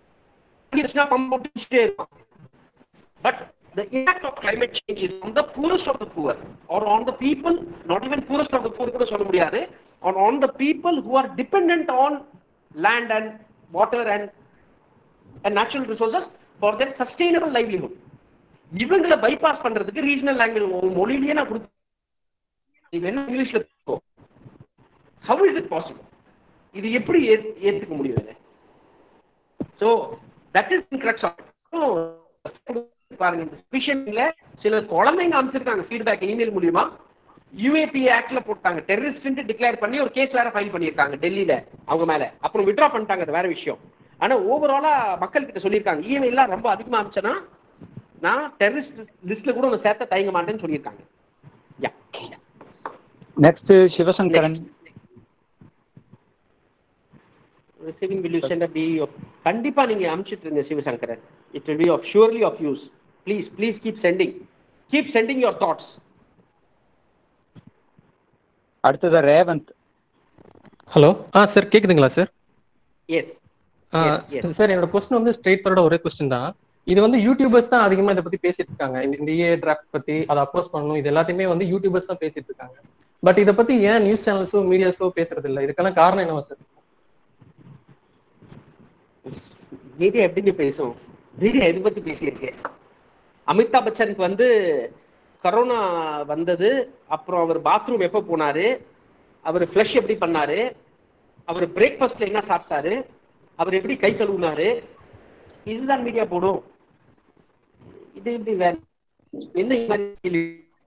N: பம்ப் போட்டுட்டே இருக்கும் but the impact of climate change is on the poorest of the poor or on the people not even poorest of the poor கூட சொல்ல முடியாது on on the people who are dependent on land and water and and natural resources for their sustainable livelihood இவங்களை bypass பண்றதுக்கு regional language மொழியிலேயே நான் கொடுத்து இது என்ன இங்கிலீஷ்ல ஹவு இஸ் இட் பாசிபிள் இது எப்படி ஏத்- ஏத்துக்க முடியும் இதை ஸோ தட் இஸ் கிரக்ஸ் பாருங்க இந்த விஷயத்துல சில குழந்தைங்க அமைச்சிருக்காங்க ஃபீட்பேக் இமெயில் மூலியமா யூஏபி ஆக்ட்ல போட்டாங்க டெரரிஸ்ட் டிக்ளேர் பண்ணி ஒரு கேஸ் வேற ஃபைல் பண்ணியிருக்காங்க டெல்லியில அவங்க மேல அப்புறம் வித்ட்ரா பண்ணிட்டாங்க அது வேற விஷயம் ஆனா ஓவராலா மக்கள் கிட்ட சொல்லியிருக்காங்க இமெயில்லாம் ரொம்ப அதிகமா அமைச்சனா நான் டெரரிஸ்ட் லிஸ்ட்ல கூட உங்க சேர்த்த தயங்க மாட்டேன்னு சொல்லியிருக்காங்க yeah
M: next Sivasankaran
N: receiving will you send be கண்டிப்பா நீங்க அனுப்பிச்சிட்டு இருங்க Sivasankaran it will be of surely of use please please keep sending keep sending your thoughts
M: அடுத்தது ரேவந்த்
U: ஹலோ ஆ சார் கேக்குதுங்களா சார்
N: எஸ்
U: சார் என்னோட கொஸ்டின் வந்து ஸ்ட்ரெயிட் ஃபார்வர்டா ஒரே கொஸ்டின் தான் இது வந்து யூடியூபர்ஸ் தான் அதிகமா இதை பத்தி பேசிட்டு இருக்காங்க இந்த இந்த ஏ டிராஃப்ட் பத்தி அதை அப்போஸ் பண்ணணும் இது எல்லாத்தையுமே வந்து யூடியூபர்ஸ் தான் பேசிட்டு இருக்காங்க பட் இதை பத்தி ஏன் நியூஸ் சேனல்ஸோ மீடியாஸோ பேசுறது இல்ல இதுக்கெல்லாம் காரணம் என்னவா சார்
N: மீடியா எப்படிங்க பேசும் மீடியா எது பத்தி பேசியிருக்கு அமிதாப் பச்சனுக்கு வந்து கரோனா வந்தது அப்புறம் அவர் பாத்ரூம் எப்போ போனாரு அவர் ஃப்ளஷ் எப்படி பண்ணாரு அவர் பிரேக்ஃபாஸ்ட்ல என்ன சாப்பிட்டாரு அவர் எப்படி கை கழுவுனாரு இதுதான் மீடியா போடும் இது எப்படி வேற என்ன இந்த மாதிரி கேள்வி?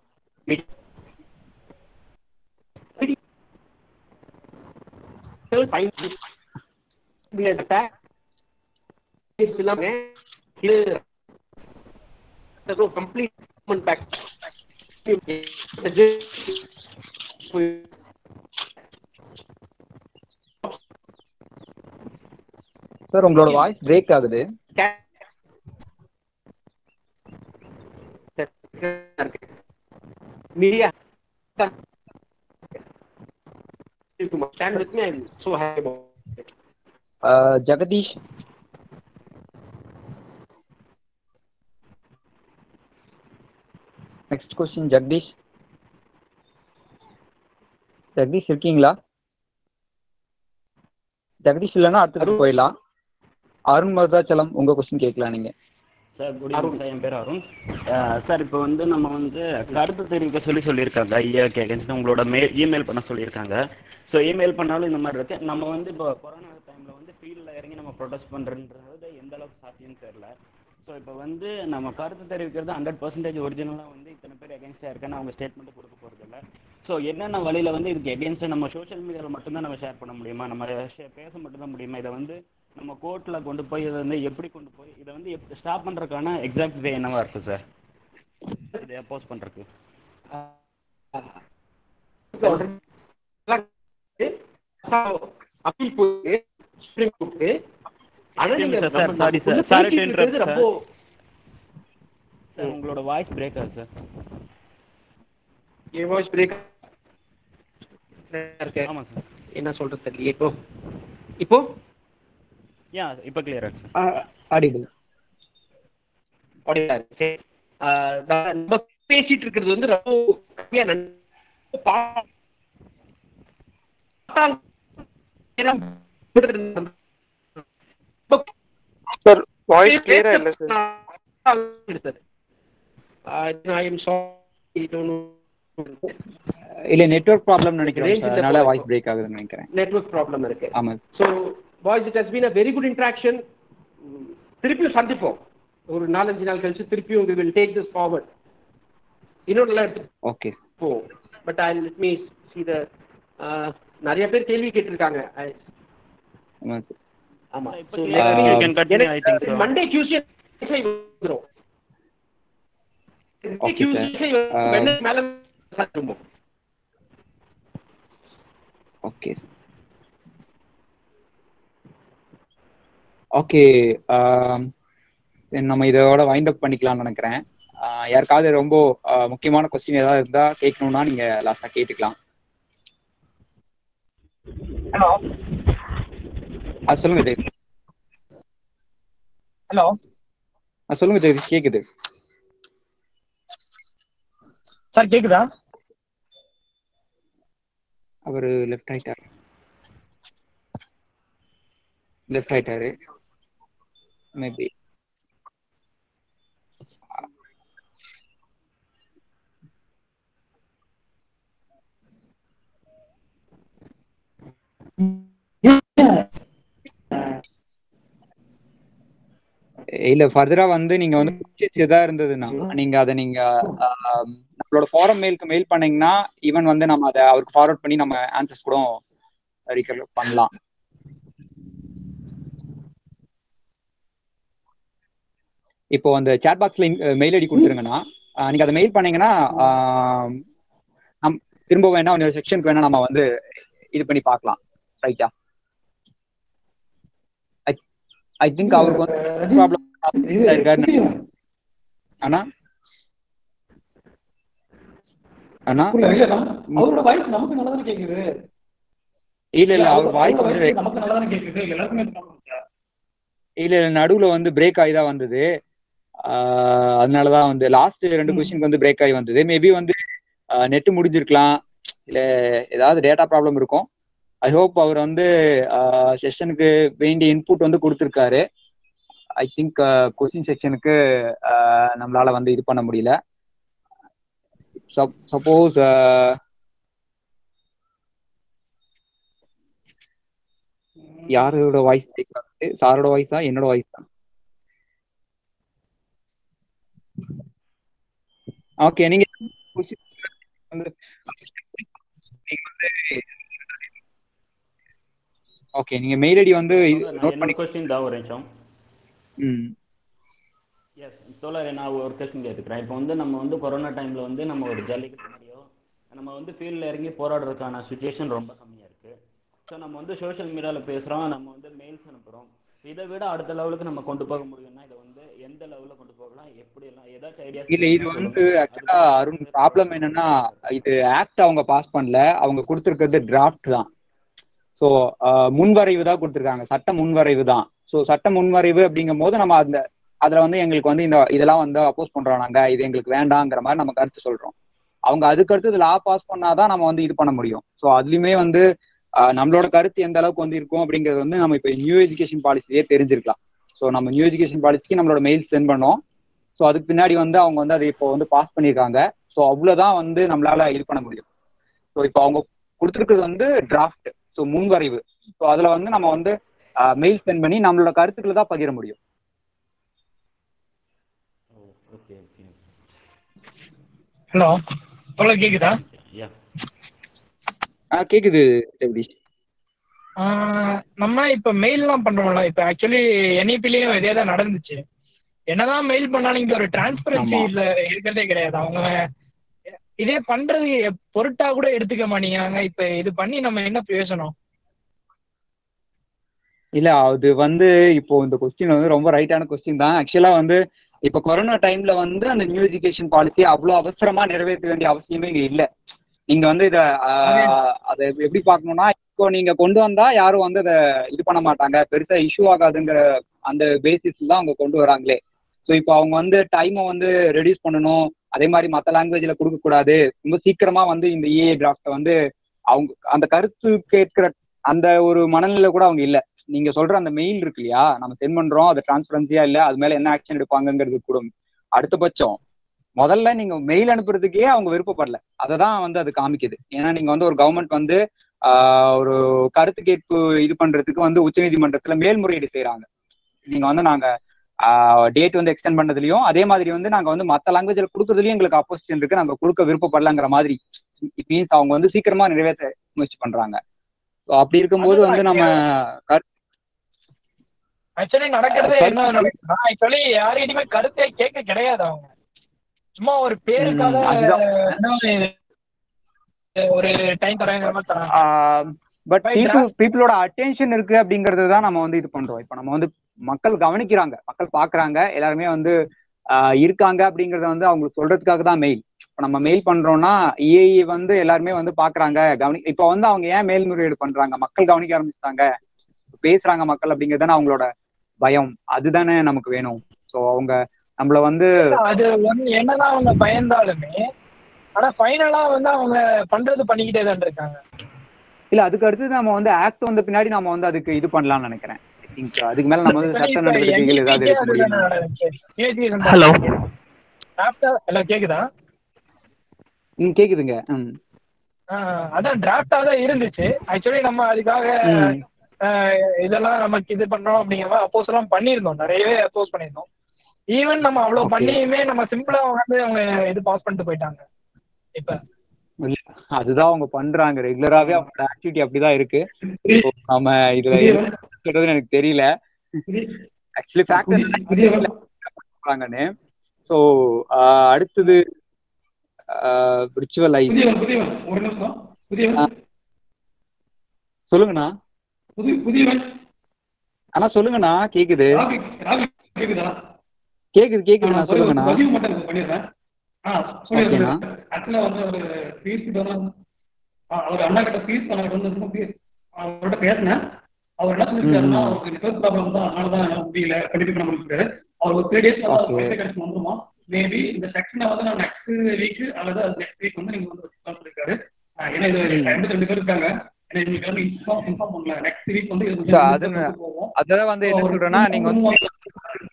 N: இல்லாம இது கம்ப்ளீட் பேக்
T: சார் உங்களோட வாய்ஸ் பிரேக் ஆகுது
N: media stand with me i'm so happy about it
T: அஹ், ஜெகதீஷ் நெக்ஸ்ட் கொஸ்டின் ஜெகதீஷ் ஜெகதீஷ் இருக்கீங்களா ஜெகதீஷ் இல்லைன்னா அடுத்தது போயிடலாம் அருண் மருதாச்சலம் உங்க கொஸ்டின் கேட்கலாம் நீங்க
G: சார் குட் ஈவினிங் சார் என் பேர் அருண் அஹ் சார் இப்போ வந்து நம்ம வந்து கருத்து தெரிவிக்க சொல்லி சொல்லியிருக்காங்க ஐயா கேட்க உங்களோட மே இமெயில் பண்ண சொல்லியிருக்காங்க ஸோ இமெயில் பண்ணாலும் இந்த மாதிரி இருக்கு நம்ம வந்து இப்போ கொரோனா டைமில் வந்து ஃபீல்டில் இறங்கி நம்ம ப்ரொடெஸ்ட் பண்ணுறன்றது எந்த அளவுக்கு சாத்தியம்னு தெரியல ஸோ இப்போ வந்து நம்ம கருத்து தெரிவிக்கிறது ஹண்ட்ரட் பர்சன்டேஜ் ஒரிஜினலாக வந்து இத்தனை பேர் எகென்ஸ்டாக இருக்கான்னு அவங்க ஸ்டேட்மெண்ட் கொடுக்க போகிறது இல்லை ஸோ என்னென்ன வழியில் வந்து இதுக்கு எகென்ஸ்டாக நம்ம சோஷியல் மீடியாவில் மட்டும்தான் நம்ம ஷேர் பண்ண முடியுமா நம்ம share- பேச மட்டும்தான் முடியுமா இதை வந்து நம்ம கோர்ட்டில் கொண்டு போய் இதை வந்து எப்படி கொண்டு போய் இதை வந்து எப்படி ஸ்டாப் பண்ணுறதுக்கான எக்ஸாக்ட் வே என்னவா இருக்குது சார் இதை அப்போஸ் பண்ணுறதுக்கு
N: அப்பீல் போயிட்டு சுப்ரீம் கோர்ட்டு ஆனா
G: Excuse me,
N: நீங்க
G: sir, sir,
N: நம்ம-
G: sorry,
N: நம்ம
G: sir. Sorry to
N: பேசிட்டு
G: interrupt,
N: இருக்கிறது
G: sir.
N: ரொம்ப
G: சார் உங்களோட வாய்ஸ் பிரேக் ஆகுது சார்
N: என் வாய்ஸ் பிரேக் இருக்கு
G: ஆமாம் சார்
N: என்ன சொல்றது தெரியல இப்போ இப்போ
G: யா இப்போ கிளியர் ஆகுது சார்
T: ஆடிபிள்
N: அப்படியா இருக்கு. ஆஹ் நான் நம்ம பேசிட்டு இருக்கிறது வந்து ரொம்ப கம்மியா நன்- பா-
V: சார் வாய்ஸ் கிளியரா இல்ல sir
N: sir I am sorry
T: இல்ல நெட்வொர்க் ப்ராப்ளம் நினைக்கிறேன்
N: Range
T: சார்
N: இல்ல
T: அதனால
N: போல
T: வாய்ஸ் பிரேக் ஆகுதுன்னு நினைக்கிறேன்
N: நெட்வொர்க் ப்ராப்ளம் இருக்கு
T: ஆமா
N: so boys it has been a very good interaction திருப்பியும் சந்திப்போம் ஒரு நாலஞ்சு நாள் கழிச்சு திருப்பியும் we will take this forward இன்னும் நல்லா எடுத்து
T: ஓகே
N: போவோம் but I let me see the uh, நிறைய பேர் கேள்வி கேட்டிருக்காங்க I-
T: ஆமா சார்
N: ஆமா
G: இப்போ
N: So,
G: clear ஆகுது. You can continue, I think so.
N: Monday Tuesday வந்துரும்
T: Okay, sir. Uh,
N: வெள்ளை மேல திரும்பும்
T: ஓகே சார் ஓகே நம்ம இதோட வைண்ட் அப் பண்ணிக்கலாம்னு நினைக்கிறேன் ஆஹ் யாருக்காவது ரொம்ப ஆஹ் முக்கியமான கொஸ்டின் ஏதாவது இருந்தா கேட்கணும்னா நீங்க லாஸ்டா கேட்டுக்கலாம்
V: ஹலோ
T: ஆ சொல்லுங்க தேவி
V: ஹலோ
T: ஆ சொல்லுங்க தேவி கேக்குது
V: சார் கேக்குதா
T: அவரு லெஃப்ட் ஆயிட்டாரு லெஃப்ட் ஆயிட்டாரு மேபி இல்ல ஃபர்தரா வந்து நீங்க வந்து questions எதா இருந்ததுன்னா நீங்க அதை நீங்க ஆஹ், நம்மளோட ஃபாரம் மெயிலுக்கு மெயில் பண்ணீங்கன்னா ஈவன் வந்து நம்ம அதை அவருக்கு ஃபார்வர்ட் பண்ணி நம்ம ஆன்சர்ஸ் கூட ரீகல் பண்ணலாம் இப்போ அந்த சேட் பாக்ஸ்ல மெயில் ஐடி கொடுத்துருங்கன்னா ஆஹ், நீங்க அதை மெயில் பண்ணீங்கன்னா ஆஹ், நம் திரும்ப வேணா ஒரு செக்ஷனுக்கு வேணா நம்ம வந்து இது பண்ணி பார்க்கலாம் ரைட்டா ஐ திங்க் அவருக்கு வந்து ப்ராப்ளம் இருக்காரு ஆனா ஆனா
O: அவரோட வாய்ஸ் நமக்கு நல்லா தானே கேக்குது
T: இல்ல இல்ல அவர் வாய்ஸ்
O: அவரோட
T: வந்து
O: voice நமக்கு நல்லா தானே கேக்குது எல்லாருக்குமே problem இல்ல.
T: இல்ல இல்ல நடுவுல வந்து பிரேக் ஆகி தான் வந்தது ஆஹ் அதனாலதான் வந்து லாஸ்ட் ரெண்டு கொஸ்டினுக்கு வந்து பிரேக் ஆகி வந்தது மேபி வந்து நெட் முடிஞ்சிருக்கலாம் இல்ல ஏதாவது டேட்டா ப்ராப்ளம் இருக்கும் ஐ ஹோப் அவர் வந்து செஷனுக்கு வேண்டிய இன்புட் வந்து கொடுத்துருக்காரு ஐ திங்க் கொஸ்டின் செக்ஷனுக்கு நம்மளால வந்து இது பண்ண முடியல சப்போஸ் யாரோட வாய்ஸ் கேட்கறது சாரோட வாய்ஸா என்னோட வாய்ஸ் தான் ஓகே நீங்க question வந்து நீங்க வந்து ஓகே நீங்க மெயில் ஐடி வந்து நோட் பண்ணி
G: கொஸ்டின் தான் ஒரு நிமிஷம்
T: ம்
G: எஸ் தோழர் நான் ஒரு கொஸ்டின் கேட்டுக்கிறேன் இப்போ வந்து நம்ம வந்து கொரோனா டைம்ல வந்து நம்ம ஒரு ஜல்லிக்கட்டு மாதிரியோ நம்ம வந்து ஃபீல்டில் இறங்கி போராடுறதுக்கான சுச்சுவேஷன் ரொம்ப கம்மியாக இருக்கு ஸோ நம்ம வந்து சோஷியல் மீடியாவில் பேசுகிறோம் நம்ம வந்து மெயில்ஸ் அனுப்புகிறோம் இதை விட அடுத்த லெவலுக்கு நம்ம கொண்டு போக முடியும்னா இதை வந்து எந்த லெவலில் கொண்டு போகலாம் எப்படி எல்லாம் ஏதாச்சும் ஐடியா
T: இல்ல இது வந்து ஆக்சுவலா அருண் ப்ராப்ளம் என்னன்னா இது ஆக்ட் அவங்க பாஸ் பண்ணல அவங்க கொடுத்துருக்கிறது டிராஃப்ட் தான் ஸோ முன்வரைவு தான் கொடுத்துருக்காங்க சட்ட முன்வரைவு தான் ஸோ சட்ட முன்வரைவு அப்படிங்கும் போது நம்ம அந்த அதுல வந்து எங்களுக்கு வந்து இந்த இதெல்லாம் வந்து அப்போஸ் பண்றோம் நாங்க இது எங்களுக்கு வேண்டாங்கிற மாதிரி நம்ம கருத்து சொல்றோம் அவங்க அதுக்கு அடுத்தது லா பாஸ் பண்ணாதான் நம்ம வந்து இது பண்ண முடியும் ஸோ அதுலயுமே வந்து ஆஹ் நம்மளோட கருத்து எந்த அளவுக்கு வந்து இருக்கும் அப்படிங்கிறது வந்து நம்ம இப்போ நியூ எஜுகேஷன் பாலிசியே தெரிஞ்சிருக்கலாம் ஸோ நம்ம நியூ எஜுகேஷன் பாலிசிக்கு நம்மளோட மெயில் சென்ட் பண்ணோம் ஸோ அதுக்கு பின்னாடி வந்து அவங்க வந்து அதை இப்போ வந்து பாஸ் பண்ணியிருக்காங்க ஸோ அவ்வளோதான் வந்து நம்மளால இது பண்ண முடியும் ஸோ இப்போ அவங்க கொடுத்துருக்கிறது வந்து டிராஃப்ட் ஸோ முன்வரைவு ஸோ அதுல வந்து நம்ம வந்து மெயில் சென்ட் பண்ணி நம்மளோட கருத்துக்களை தான் பகிர முடியும்
G: ஓகே ஓகே
V: ஹலோ சொல்ல கேக்குதா
G: யா
T: ஆ கேக்குது ஜெகதீஷ்
V: ஆஹ் நம்ம இப்ப மெயில்லாம் பண்றோம்ல இப்ப ஆக்சுவலி என்இபிலயும் இதே தான் நடந்துச்சு என்னதான் மெயில் பண்ணாலும் இங்க ஒரு டிரான்ஸ்பரன்சி
T: ஆமா.
V: இல்ல இருக்கிறதே கிடையாது அவங்க இதே பண்றது பொருட்டா கூட எடுத்துக்க மாட்டேங்கிறாங்க இப்ப இது பண்ணி நம்ம என்ன பேசணும்
T: இல்ல அது வந்து இப்போ இந்த கொஸ்டின் வந்து ரொம்ப ரைட்டான கொஸ்டின் தான் ஆக்சுவலா வந்து இப்ப கொரோனா டைம்ல வந்து அந்த நியூ எஜுகேஷன் பாலிசி அவ்வளவு அவசரமா நிறைவேற்ற வேண்டிய அவசியமே இங்க இல்ல நீங்க வந்து இத ஆஹ், அதை எப்படி பார்க்கணும்னா இப்போ நீங்க கொண்டு வந்தா யாரும் வந்து அதை இது பண்ண மாட்டாங்க பெருசா இஷ்யூ ஆகாதுங்கிற அந்த பேசிஸ்ல தான் அவங்க கொண்டு வராங்களே ஸோ இப்போ அவங்க வந்து டைமை வந்து ரெடியூஸ் பண்ணணும் அதே மாதிரி மற்ற லாங்குவேஜ்ல கொடுக்க கூடாது ரொம்ப சீக்கிரமா வந்து இந்த இஏ டிராஃப்டை வந்து அவங்க அந்த கருத்து கேட்கிற அந்த ஒரு மனநிலை கூட அவங்க இல்ல நீங்க சொல்ற அந்த மெயில் இருக்கு இல்லையா நம்ம சென்ட் பண்றோம் அது டிரான்ஸ்பரன்சியா இல்ல அது மேல என்ன ஆக்ஷன் எடுப்பாங்கங்கிறது கூட அடுத்தபட்சம் முதல்ல நீங்க மெயில் அனுப்புறதுக்கே அவங்க விருப்பப்படல அதை தான் வந்து அது காமிக்குது ஏன்னா நீங்க வந்து ஒரு கவர்மெண்ட் வந்து ஆஹ், ஒரு கருத்து கேட்பு இது பண்றதுக்கு வந்து உச்சநீதிமன்றத்துல மேல்முறையீடு செய்றாங்க நீங்க வந்து நாங்க டேட் வந்து எக்ஸ்டெண்ட் பண்ணதுலயும் அதே மாதிரி வந்து நாங்க வந்து மத்த லாங்குவேஜ்ல கொடுக்கறதுலயும் எங்களுக்கு அப்போசிஷன் இருக்கு நாங்க கொடுக்க விருப்பப்படலங்கிற மாதிரி இட் மீன்ஸ் அவங்க வந்து சீக்கிரமா நிறைவேற்ற முயற்சி பண்றாங்க So அப்படி இருக்கும்போது வந்து நம்ம கரு-
V: ஆக்சுவலி நடக்கிறதே
T: கருத்து
V: என்ன நடக்குதுன்னா ஆக்சுவலி யாரையுமே கருத்தே கேட்க கிடையாது அவங்க சும்மா ஒரு பேருக்காக
T: ம், அதுதான்.
V: என்ன ஒரு டைம் தராங்கிற மாதிரி தராங்க
T: பட்
V: Right,
T: பீப்புள் பீப்புளோட அட்டென்ஷன் இருக்கு அப்படிங்கறது தான் நம்ம வந்து இது பண்றோம் இப்போ நம்ம வந்து மக்கள் கவனிக்கிறாங்க மக்கள் பாக்குறாங்க எல்லாருமே வந்து ஆஹ், இருக்காங்க அப்படிங்கறத வந்து அவங்களுக்கு சொல்றதுக்காக தான் மெயில் இப்போ நம்ம மெயில் பண்றோம்னா ஏஐ வந்து எல்லாருமே வந்து பாக்குறாங்க கவனி இப்போ வந்து அவங்க ஏன் மேல்முறையீடு பண்றாங்க மக்கள் கவனிக்க ஆரம்பிச்சிட்டாங்க பேசுறாங்க மக்கள் அப்படிங்கிறது தானே அவங்களோட பயம் அதுதானே நமக்கு வேணும் ஸோ அவங்க நம்மள வந்து
V: அது வந்து என்னதான் அவங்க பயந்தாலுமே ஆனா ஃபைனலா வந்து அவங்க பண்றது பண்ணிக்கிட்டே தான் இருக்காங்க
T: இல்ல அதுக்கு அடுத்தது நம்ம வந்து ஆக்ட் வந்த பின்னாடி நம்ம வந்து அதுக்கு இது பண்ணலாம்னு நினைக்கிறேன் I think அதுக்கு மேல நம்ம வந்து சட்ட நடவடிக்கைகள் ஏதாவது எடுக்க முடியும்
V: ஹலோ ஹலோ கேக்குதா
T: ம் கேக்குதுங்க ம்
V: ஆஹ் அதான் டிராஃப்டா தான் இருந்துச்சு ஆக்சுவலி நம்ம அதுக்காக
T: ம்.
V: ஆஹ் இதெல்லாம் நமக்கு இது பண்றோம் அப்படிங்கிற மாதிரி அப்போஸ் எல்லாம் பண்ணியிருந்தோம் நிறையவே அப்போஸ் பண்ணியிருந்தோம் ஈவன் நம்ம அவ்வளவு
T: Okay.
V: பண்ணியுமே நம்ம சிம்பிளா வந்து அவங்க இது பாஸ் பண்ணிட்டு போயிட்டாங்க இப்ப
T: இல்ல, அதுதான் அவங்க பண்றாங்க ரெகுலராவே அவங்களோட ஆக்டிவிட்டி அப்படிதான் இருக்கு So, நம்ம இதுல என்ன சொல்றதுன்னு எனக்கு தெரியல ஆக்சுவலி ஃபேக்டர் பண்றாங்கன்னு ஸோ அடுத்தது விர்ச்சுவல் ஐஸ்
V: புதியவன் புதியவன் ஒரு நிமிஷம் புதியவன்
T: சொல்லுங்கண்ணா
V: புதிய புதியவன்
T: அண்ணா சொல்லுங்கண்ணா கேக்குது
V: ராவி ராவி கேக்குதா
T: கேக்குது கேக்குதுண்ணா
V: ஒரு
T: சொல்லுங்கண்ணா
V: பதிவு மட்டும் பண்ணிடுறேன் ஆ
T: ஓகேண்ணா.
V: சொல்லிடுறேன் ஆக்சுவலா வந்து ஒரு ஃபீஸ் தான் அவர் அண்ணா கிட்ட ஃபீஸ் எனக்கு வந்து ரொம்ப fees- அவர்கிட்ட பேசினேன் அவர் என்ன சொல்லிருக்காருன்னா
T: ம்.
V: அவருக்கு நெட்ஒர்க் ப்ராப்ளம் தான் அதனால தான் என்னால முடியல கண்டிப்பா பண்ண முடியாது அவர் ஒரு த்ரீ டேஸ்
T: Okay.
V: பைசா கிடைச்சு வந்துருமா மேபி இந்த செக்ஷனை வந்து நான் நெக்ஸ்ட் வீக் அல்லது நெக்ஸ்ட் வீக் வந்து நீங்க வந்து வச்சுக்கலாம் சொல்லிருக்காரு ஆ, ஏன்னா இது
T: ம்.
V: எண்பத்தி ரெண்டு பேர் இருக்காங்க ஏன்னா இன்னைக்கு வந்து இன்ஃபார்ம் இன்ஃபார்ம் பண்ணல நெக்ஸ்ட் வீக் வந்து இது
T: So,
V: வந்து
T: அது
V: முடிச்சு போவோம்.
T: அதெல்லாம் வந்து என்ன
V: So, ஒரு
T: சொல்றேன்னா நீங்க வந்து
V: மூணு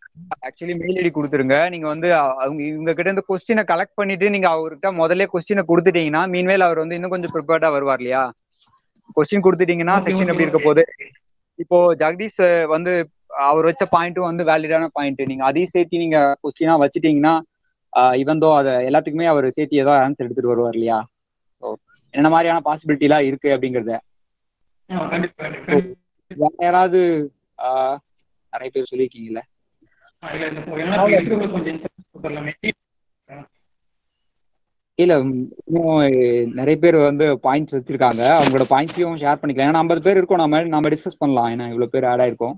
T: ஆக்சுவலி மெயில் ஐடி கொடுத்துருங்க நீங்க வந்து அ- அவங்க இவங்க கிட்ட இருந்து கொஸ்டினை கலெக்ட் பண்ணிட்டு நீங்க அவர்கிட்ட முதல்ல கொஸ்டினை கொடுத்துட்டீங்கன்னா மீன்வேல் அவர் வந்து இன்னும் கொஞ்சம் ப்ரிப்பேர்டா வருவார் இல்லையா கொஸ்டின் கொடுத்துட்டீங்கன்னா
O: Okay,
T: செக்ஷன்
O: okay,
T: எப்படி இருக்க
O: okay.
T: போகுது இப்போ ஜெகதீஷ் அஹ், வந்து அவர் வச்ச பாயிண்ட்டும் வந்து வேலிடான பாயிண்ட் நீங்க அதையும் சேர்த்து நீங்க கொஸ்டினா வச்சுட்டீங்கன்னா இவன் தோ அதை எல்லாத்துக்குமே அவர் சேர்த்து ஏதோ ஆன்சர் எடுத்துட்டு வருவார் இல்லையா ஸோ என்ன மாதிரியான பாசிபிலிட்டி எல்லாம் இருக்கு அப்படிங்கறத
O: ஆ, கண்டிப்பா கண்டிப்பா.
T: வேற யாராவது ஆஹ், நிறைய பேர் சொல்லியிருக்கீங்கல்ல
O: ஆ, இல்ல, இந்த ஏன்னா இப்ப இருக்கிறவங்களுக்கு கொஞ்சம் information கொடுத்துடலாமே.
T: இல்ல ம், இன்னும் நிறைய பேர் வந்து பாயிண்ட்ஸ் வச்சிருக்காங்க அவங்களோட பாயிண்ட்ஸையும் ஷேர் பண்ணிக்கலாம் ஏன்னா ஐம்பது பேர் இருக்கோம் நம்ம நம்ம டிஸ்கஸ் பண்ணலாம் ஏன்னா இவ்வளவு பேர் ஆட் ஆயிருக்கோம்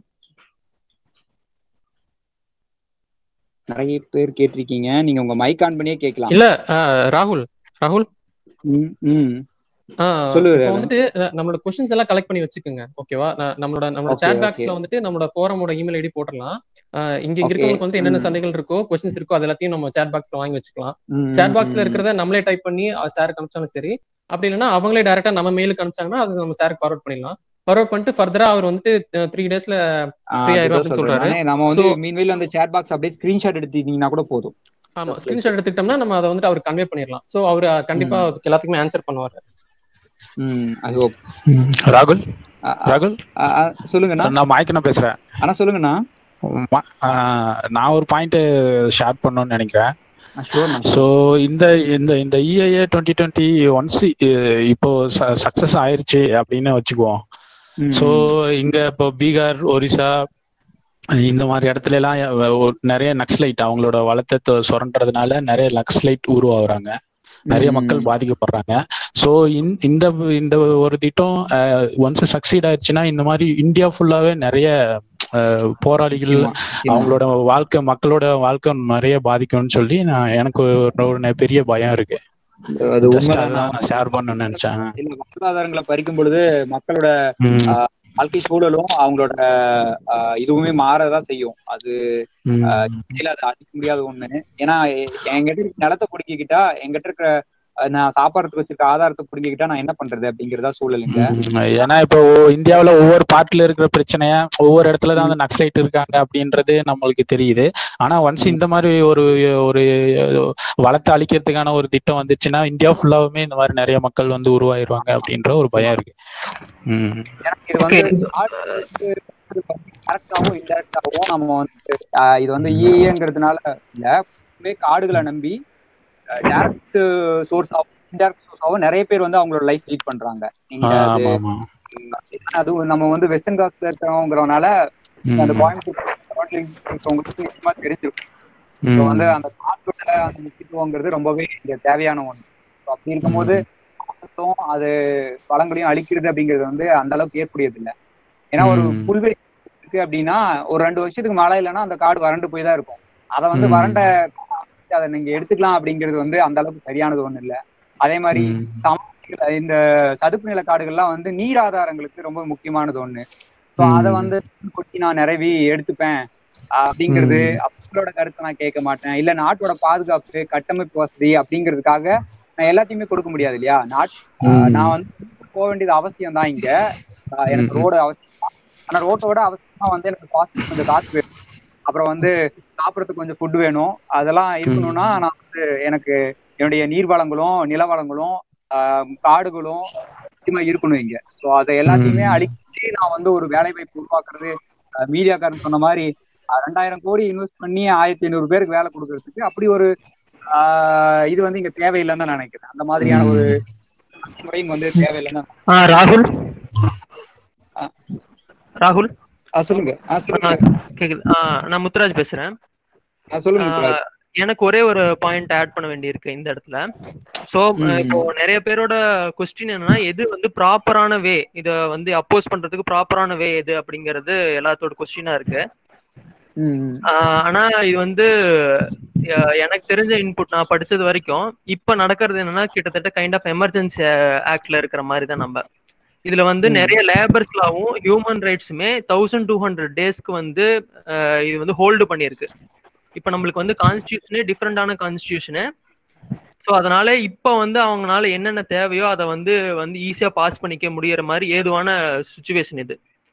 T: நிறைய பேர் கேட்டிருக்கீங்க நீங்க உங்க மைக் ஆன் பண்ணியே கேட்கலாம்
U: இல்ல அஹ், ராகுல் ராகுல்
T: ம், ம்
U: ஆ,
T: சொல்லு
U: இப்போ
T: ரேவன்.
U: வந்துட்டு அஹ், நம்மளோட கொஸ்டின்ஸ் எல்லாம் கலெக்ட் பண்ணி வச்சுக்கோங்க ஓகேவா நான் நம்மளோட நம்மளோட
T: Okay,
U: chat
T: okay.
U: பாக்ஸ்ல வந்துட்டு நம்மளோட ஃபோரமோட இமெயில் ஐடி போட்டுடலாம் அஹ், இங்க இங்க
T: Okay,
U: இருக்கவங்களுக்கு வந்து என்னென்ன
T: ம்.
U: சந்தைகள் இருக்கோ கொஸ்டின்ஸ் இருக்கோ அது எல்லாத்தையும் நம்ம chat பாக்ஸ்ல வாங்கி வச்சுக்கலாம்
T: ம்,
U: chat
T: ம்,
U: பாக்ஸ்ல
T: ம்.
U: இருக்கிறத நம்மளே டைப் பண்ணி சாருக்கு அனுப்பிச்சாலும் சரி அப்படி இல்லைன்னா அவங்களே டைரக்டா நம்ம மெயிலுக்கு அனுப்பிச்சாங்கன்னா அது நம்ம சாருக்கு ஃபார்வர்ட் பண்ணிடலாம் ஃபார்வர்ட் பண்ணிட்டு ஃபர்தரா அவர் வந்துட்டு த்ரீ டேஸ்ல
T: ஆ,
U: ஃப்ரீ ஆயிரும்
T: அதுதான்
U: அப்படின்னு
T: சொல்றேன்
U: சொல்றாரு
T: நானே. நம்ம வந்து
U: So,
T: மீன்வேல் அந்த சேட் பாக்ஸ் அப்படியே ஸ்கிரீன்ஷாட் எடுத்துட்டீங்கன்னா கூட போதும்
U: ஆமா
T: Just like-
U: ஸ்கிரீன்ஷாட் எடுத்துக்கிட்டோம்னா நம்ம அதை வந்துட்டு அவர் கன்வே பண்ணிடலாம் சோ அவர் கண்டிப்பா அதுக்கு எல்லாத்துக்குமே ஆன்சர் பண்ணுவாரு
T: ம் ஐ ஹோப்
H: ராகுல் ராகுல்
T: சொல்லுங்கண்ணா
H: நான் மாய்க்கண்ணா பேசுறேன்
T: அண்ணா சொல்லுங்கண்ணா
H: ம- ஆ, நான் ஒரு பாயிண்ட் ஷேர் பண்ணணும்னு நினைக்கிறேன்
T: ஷூர்ண்ணா
H: ஸோ இந்த இந்த இந்த இஐஏ டுவெண்ட்டி டுவெண்ட்டி ஒன்ஸ் இப்போ சக்சஸ் ஆயிருச்சு அப்படின்னு வச்சுக்குவோம்
T: ம்.
H: ஸோ இங்க இப்போ பீகார் ஒரிசா இந்த மாதிரி இடத்துல எல்லாம் அஹ், ஒரு- நிறைய நக்ஸ்லைட் அவங்களோட வளத்தை தொ- சுரண்டுறதுனால நிறைய நக்ஸ்லைட் உருவாகுறாங்க நிறைய
T: ம்.
H: மக்கள் பாதிக்கப்படுறாங்க ஸோ இந்த இந்த ஒரு திட்டம் ஒன்ஸ் சக்சீட் ஆயிடுச்சுன்னா இந்த மாதிரி இந்தியா ஃபுல்லாவே நிறைய அஹ், போராளிகள்
T: நிச்சயமா, நிச்சயமா.
H: அவங்களோட வாழ்க்கை மக்களோட வாழ்க்கை நிறைய பாதிக்கும்னு சொல்லி நான் எனக்கு ஒரு ஒரு பெரிய பயம் இருக்கு
T: அது
H: Just
T: உண்மைதான்
H: அதுதான் நான் ஷேர் பண்ணணும்னு நினைச்சேன்
T: இல்ல வாழ்வாதாரங்களை பறிக்கும் பொழுது மக்களோட
H: ம்.
T: ஆஹ், வாழ்க்கை சூழலும் அவங்களோட ஆஹ், இதுவுமே மாறதான் செய்யும் அது
H: ம்.
T: ஆஹ், இல்ல அது அழிக்க முடியாத ஒண்ணு ஏன்னா எ- என்கிட்ட இருக்க நிலத்தை பிடிக்கிக்கிட்டா என்கிட்ட இருக்கிற ஆஹ், நான் சாப்பாடுறதுக்கு வச்சிருக்க ஆதாரத்தை பிடிங்கிக்கிட்டா நான் என்ன பண்றது அப்படிங்கறதா சூழலுங்க
H: ம், ஏன்னா இப்போ இந்தியாவுல ஒவ்வொரு பார்ட்ல இருக்கிற பிரச்சனைய ஒவ்வொரு இடத்துல தான் வந்து நக்சலைட் இருக்காங்க அப்படின்றது நம்மளுக்கு தெரியுது ஆனா ஒன்ஸ் இந்த மாதிரி ஒரு ஒரு வளத்தை அழிக்கிறதுக்கான ஒரு திட்டம் வந்துச்சுன்னா இந்தியா ஃபுல்லாவுமே இந்த மாதிரி நிறைய மக்கள் வந்து உருவாயிருவாங்க அப்படின்ற ஒரு பயம் இருக்கு ம்
T: இது வந்து கரெக்டாகவும் இன்டெரக்டாகவும் நம்ம வந்து ஆஹ், இது வந்து இஏங்கிறதுனால இல்ல எப்பவுமே காடுகளை நம்பி டைரக்ட் சோர்ஸ் ஆகும் இன்டெரக்ட் சோர்ஸ் ஆகும் நிறைய பேர் வந்து அவங்களோட லைஃப் லீட் பண்றாங்க நீங்க
H: ஆ,
T: அது
H: ஆமா ஆமா
T: ஏன்னா அது நம்ம வந்து வெஸ்டர்ன் காஸ்ட்ல இருக்கிறவங்கிறனால அந்த
H: ம்.
T: கோயம்புத்தூர் surrounding இருக்கவங்களுக்கு நிச்சயமா தெரிஞ்சிருக்கும்
H: ம்.
T: So வந்து அந்த காற்றோட அந்த முக்கியத்துவங்கிறது ரொம்பவே இங்க தேவையான ஒண்ணு So அப்படி இருக்கும்போது காற்றும் அது வளங்களையும் அழிக்கிறது அப்படிங்கிறது வந்து அந்த அளவுக்கு ஏற்புடையது இல்லை ஏன்னா ஒரு
H: ம்.
T: புல்வெளி இருக்கு அப்படின்னா ஒரு ரெண்டு வருஷத்துக்கு மழை இல்லைன்னா அந்த காடு வறண்டு போய் தான் இருக்கும் அதை வந்து
H: ம்.
T: வறண்ட அதை நீங்க எடுத்துக்கலாம் அப்படிங்கிறது வந்து அந்த அளவுக்கு சரியானது ஒண்ணு இல்ல அதே மாதிரி
H: ம்.
T: சம- இந்த சதுப்பு நில காடுகள்லாம் வந்து நீர் ஆதாரங்களுக்கு ரொம்ப முக்கியமானது ஒண்ணு ஸோ அதை
H: ம்.
T: வந்து கொட்டி நான் நிறவி எடுத்துப்பேன் அப்படிங்கிறது
H: ம்.
T: அவங்களோட கருத்தை நான் கேட்க மாட்டேன் இல்ல நாட்டோட பாதுகாப்பு கட்டமைப்பு வசதி அப்படிங்கிறதுக்காக நான் எல்லாத்தையுமே கொடுக்க முடியாது இல்லையா நாட் ஆஹ்
H: ம்.
T: நான் வந்து போக வேண்டியது அவசியம் தான் இங்க ஆஹ் எனக்கு
H: ம்.
T: ரோடு அவசியம் தான். ஆனா ரோட்டோட அவசியமா வந்து எனக்கு காசு கொஞ்சம் காசு வேணும் அப்புறம் வந்து சாப்பிடறதுக்கு கொஞ்சம் ஃபுட் வேணும் அதெல்லாம் இருக்கணும்னா நான் வந்து எனக்கு என்னுடைய நீர் வளங்களும் நில வளங்களும் ஆஹ் காடுகளும் முக்கியமா இருக்கணும் இங்க ஸோ அதை எல்லாத்தையுமே
H: ம்.
T: அழிச்சு நான் வந்து ஒரு வேலை வாய்ப்பு உருவாக்குறது மீடியாக்காரன் சொன்ன மாதிரி ஆஹ் ரெண்டாயிரம் கோடி இன்வெஸ்ட் பண்ணி ஆயிரத்தி ஐநூறு பேருக்கு வேலை கொடுக்கறதுக்கு அப்படி ஒரு ஆஹ் இது வந்து இங்க தேவையில்லைன்னு தான் நான் நினைக்கிறேன் அந்த மாதிரியான ஒரு முறையும் வந்து தேவையில்லைன்னு தான்
V: ஆ ராகுல்
T: ஆ.
V: ராகுல்
T: ஆ, சொல்லுங்க ஆ, சொல்லுங்க
V: கேக்குது ஆ, நான் முத்துராஜ் பேசுறேன்
T: ஆ, சொல்லுங்க
V: ஆ,
T: முத்துராஜ்.
V: எனக்கு ஒரே ஒரு பாயிண்ட் ஆட் பண்ண வேண்டியிருக்கு இந்த இடத்துல சோ
T: ம்.
V: இப்போ நிறைய பேரோட கொஸ்டின் என்னன்னா எது வந்து ப்ராப்பரான வே இத வந்து அப்போஸ் பண்றதுக்கு ப்ராப்பரான வே எது அப்படிங்கிறது எல்லாத்தோட கொஸ்டினா இருக்கு
T: ம்.
V: ஆஹ் ஆனா இது வந்து அஹ் எனக்கு தெரிஞ்ச இன்புட் நான் படிச்சது வரைக்கும் இப்ப நடக்கிறது என்னன்னா கிட்டத்தட்ட கைண்ட் ஆஃப் எமர்ஜென்சி ஆக்ட்ல இருக்கிற மாதிரி தான் நம்ம இதுல வந்து
T: ம்.
V: நிறைய லேபர்ஸ்லாவும் ஹியூமன் ரைட்ஸுமே தௌசண்ட் டூ ஹண்ட்ரட் டேஸ்க்கு வந்து அஹ் இது வந்து ஹோல்டு பண்ணியிருக்கு இப்ப நம்மளுக்கு வந்து கான்ஸ்டியூஷனே டிஃப்ரெண்டான கான்ஸ்டியூஷனு ஸோ அதனால இப்போ வந்து அவங்களால என்னென்ன தேவையோ அதை வந்து வந்து ஈஸியா பாஸ் பண்ணிக்க முடியற மாதிரி ஏதுவான சுச்சுவேஷன் இது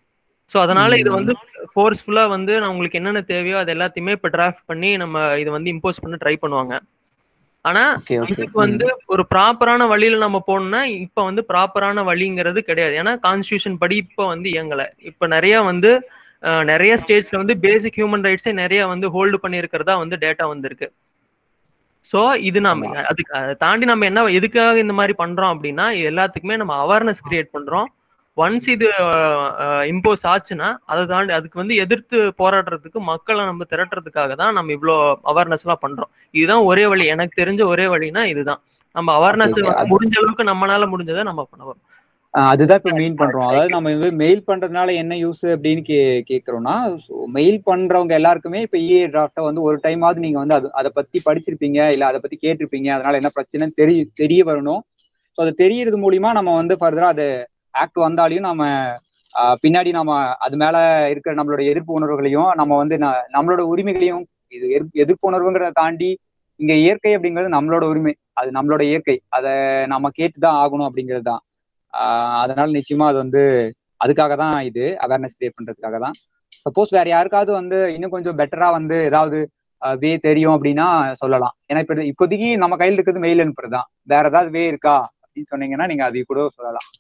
V: ஸோ அதனால இது வந்து ஃபோர்ஸ்ஃபுல்லா வந்து நான் உங்களுக்கு என்னென்ன தேவையோ அது எல்லாத்தையுமே இப்போ டிராஃப்ட் பண்ணி நம்ம இதை வந்து இம்போஸ் பண்ண ட்ரை பண்ணுவாங்க ஆனா
T: Okay, okay.
V: இதுக்கு வந்து ஒரு ப்ராப்பரான வழியில நம்ம போகணும்னா இப்ப வந்து ப்ராப்பரான வழிங்கிறது கிடையாது ஏன்னா கான்ஸ்டியூஷன் படி இப்ப வந்து இயங்கல இப்ப நிறைய வந்து அஹ், நிறைய ஸ்டேட்ஸ்ல வந்து பேசிக் ஹியூமன் ரைட்ஸே நிறைய வந்து ஹோல்டு பண்ணியிருக்கிறதா வந்து டேட்டா வந்திருக்கு ஸோ இது நம்ம அதுக்கு அதை தாண்டி நம்ம என்ன எதுக்காக இந்த மாதிரி பண்றோம் அப்படின்னா இது எல்லாத்துக்குமே நம்ம அவேர்னஸ் கிரியேட் பண்றோம் ஒன்ஸ் இது இம்போஸ் ஆச்சுன்னா அதை தாண்டி அதுக்கு வந்து எதிர்த்து போராடுறதுக்கு மக்களை நம்ம திரட்டுறதுக்காக தான் நம்ம இவ்வளோ அவேர்னஸ் எல்லாம் பண்றோம் இதுதான் ஒரே வழி எனக்கு தெரிஞ்ச ஒரே வழினா இதுதான் நம்ம அவேர்னஸ்
T: Okay, okay.
V: முடிஞ்ச அளவுக்கு நம்மளால முடிஞ்சதை நம்ம பண்ணுவோம்
T: ஆஹ் அதுதான் இப்ப மெயின் பண்றோம் அதாவது நம்ம வந்து மெயில் பண்றதுனால என்ன யூஸ் அப்படின்னு கே கேக்குறோம்னா மெயில் பண்றவங்க எல்லாருக்குமே இப்ப இஏ டிராஃப்ட வந்து ஒரு டைமாவது நீங்க வந்து அது அதை பத்தி படிச்சிருப்பீங்க இல்ல அதை பத்தி கேட்டிருப்பீங்க அதனால என்ன பிரச்சனைன்னு தெரிய தெரிய வரணும் ஸோ அது தெரியறது மூலியமா நம்ம வந்து ஃபர்தரா அது ஆக்ட் வந்தாலையும் நம்ம ஆஹ் பின்னாடி நம்ம அது மேல இருக்கிற நம்மளோட எதிர்ப்பு உணர்வுகளையும் நம்ம வந்து ந- நம்மளோட உரிமைகளையும் இது எதிர்ப்பு- எதிர்ப்பு உணர்வுங்கிறத தாண்டி இங்க இயற்கை அப்படிங்கிறது நம்மளோட உரிமை அது நம்மளோட இயற்கை அதை நம்ம கேட்டுதான் ஆகணும் அப்படிங்கிறது தான் ஆஹ் அதனால நிச்சயமா அது வந்து அதுக்காக தான் இது அவேர்னஸ் கிரியேட் பண்றதுக்காக தான் சப்போஸ் வேற யாருக்காவது வந்து இன்னும் கொஞ்சம் பெட்டரா வந்து ஏதாவது வே தெரியும் அப்படின்னா சொல்லலாம் ஏன்னா இப்ப இப்போதைக்கு நம்ம கையில் இருக்கிறது மெயில் அனுப்புறது தான் வேற ஏதாவது வே இருக்கா அப்படின்னு சொன்னீங்கன்னா நீங்க அது கூட சொல்லலாம்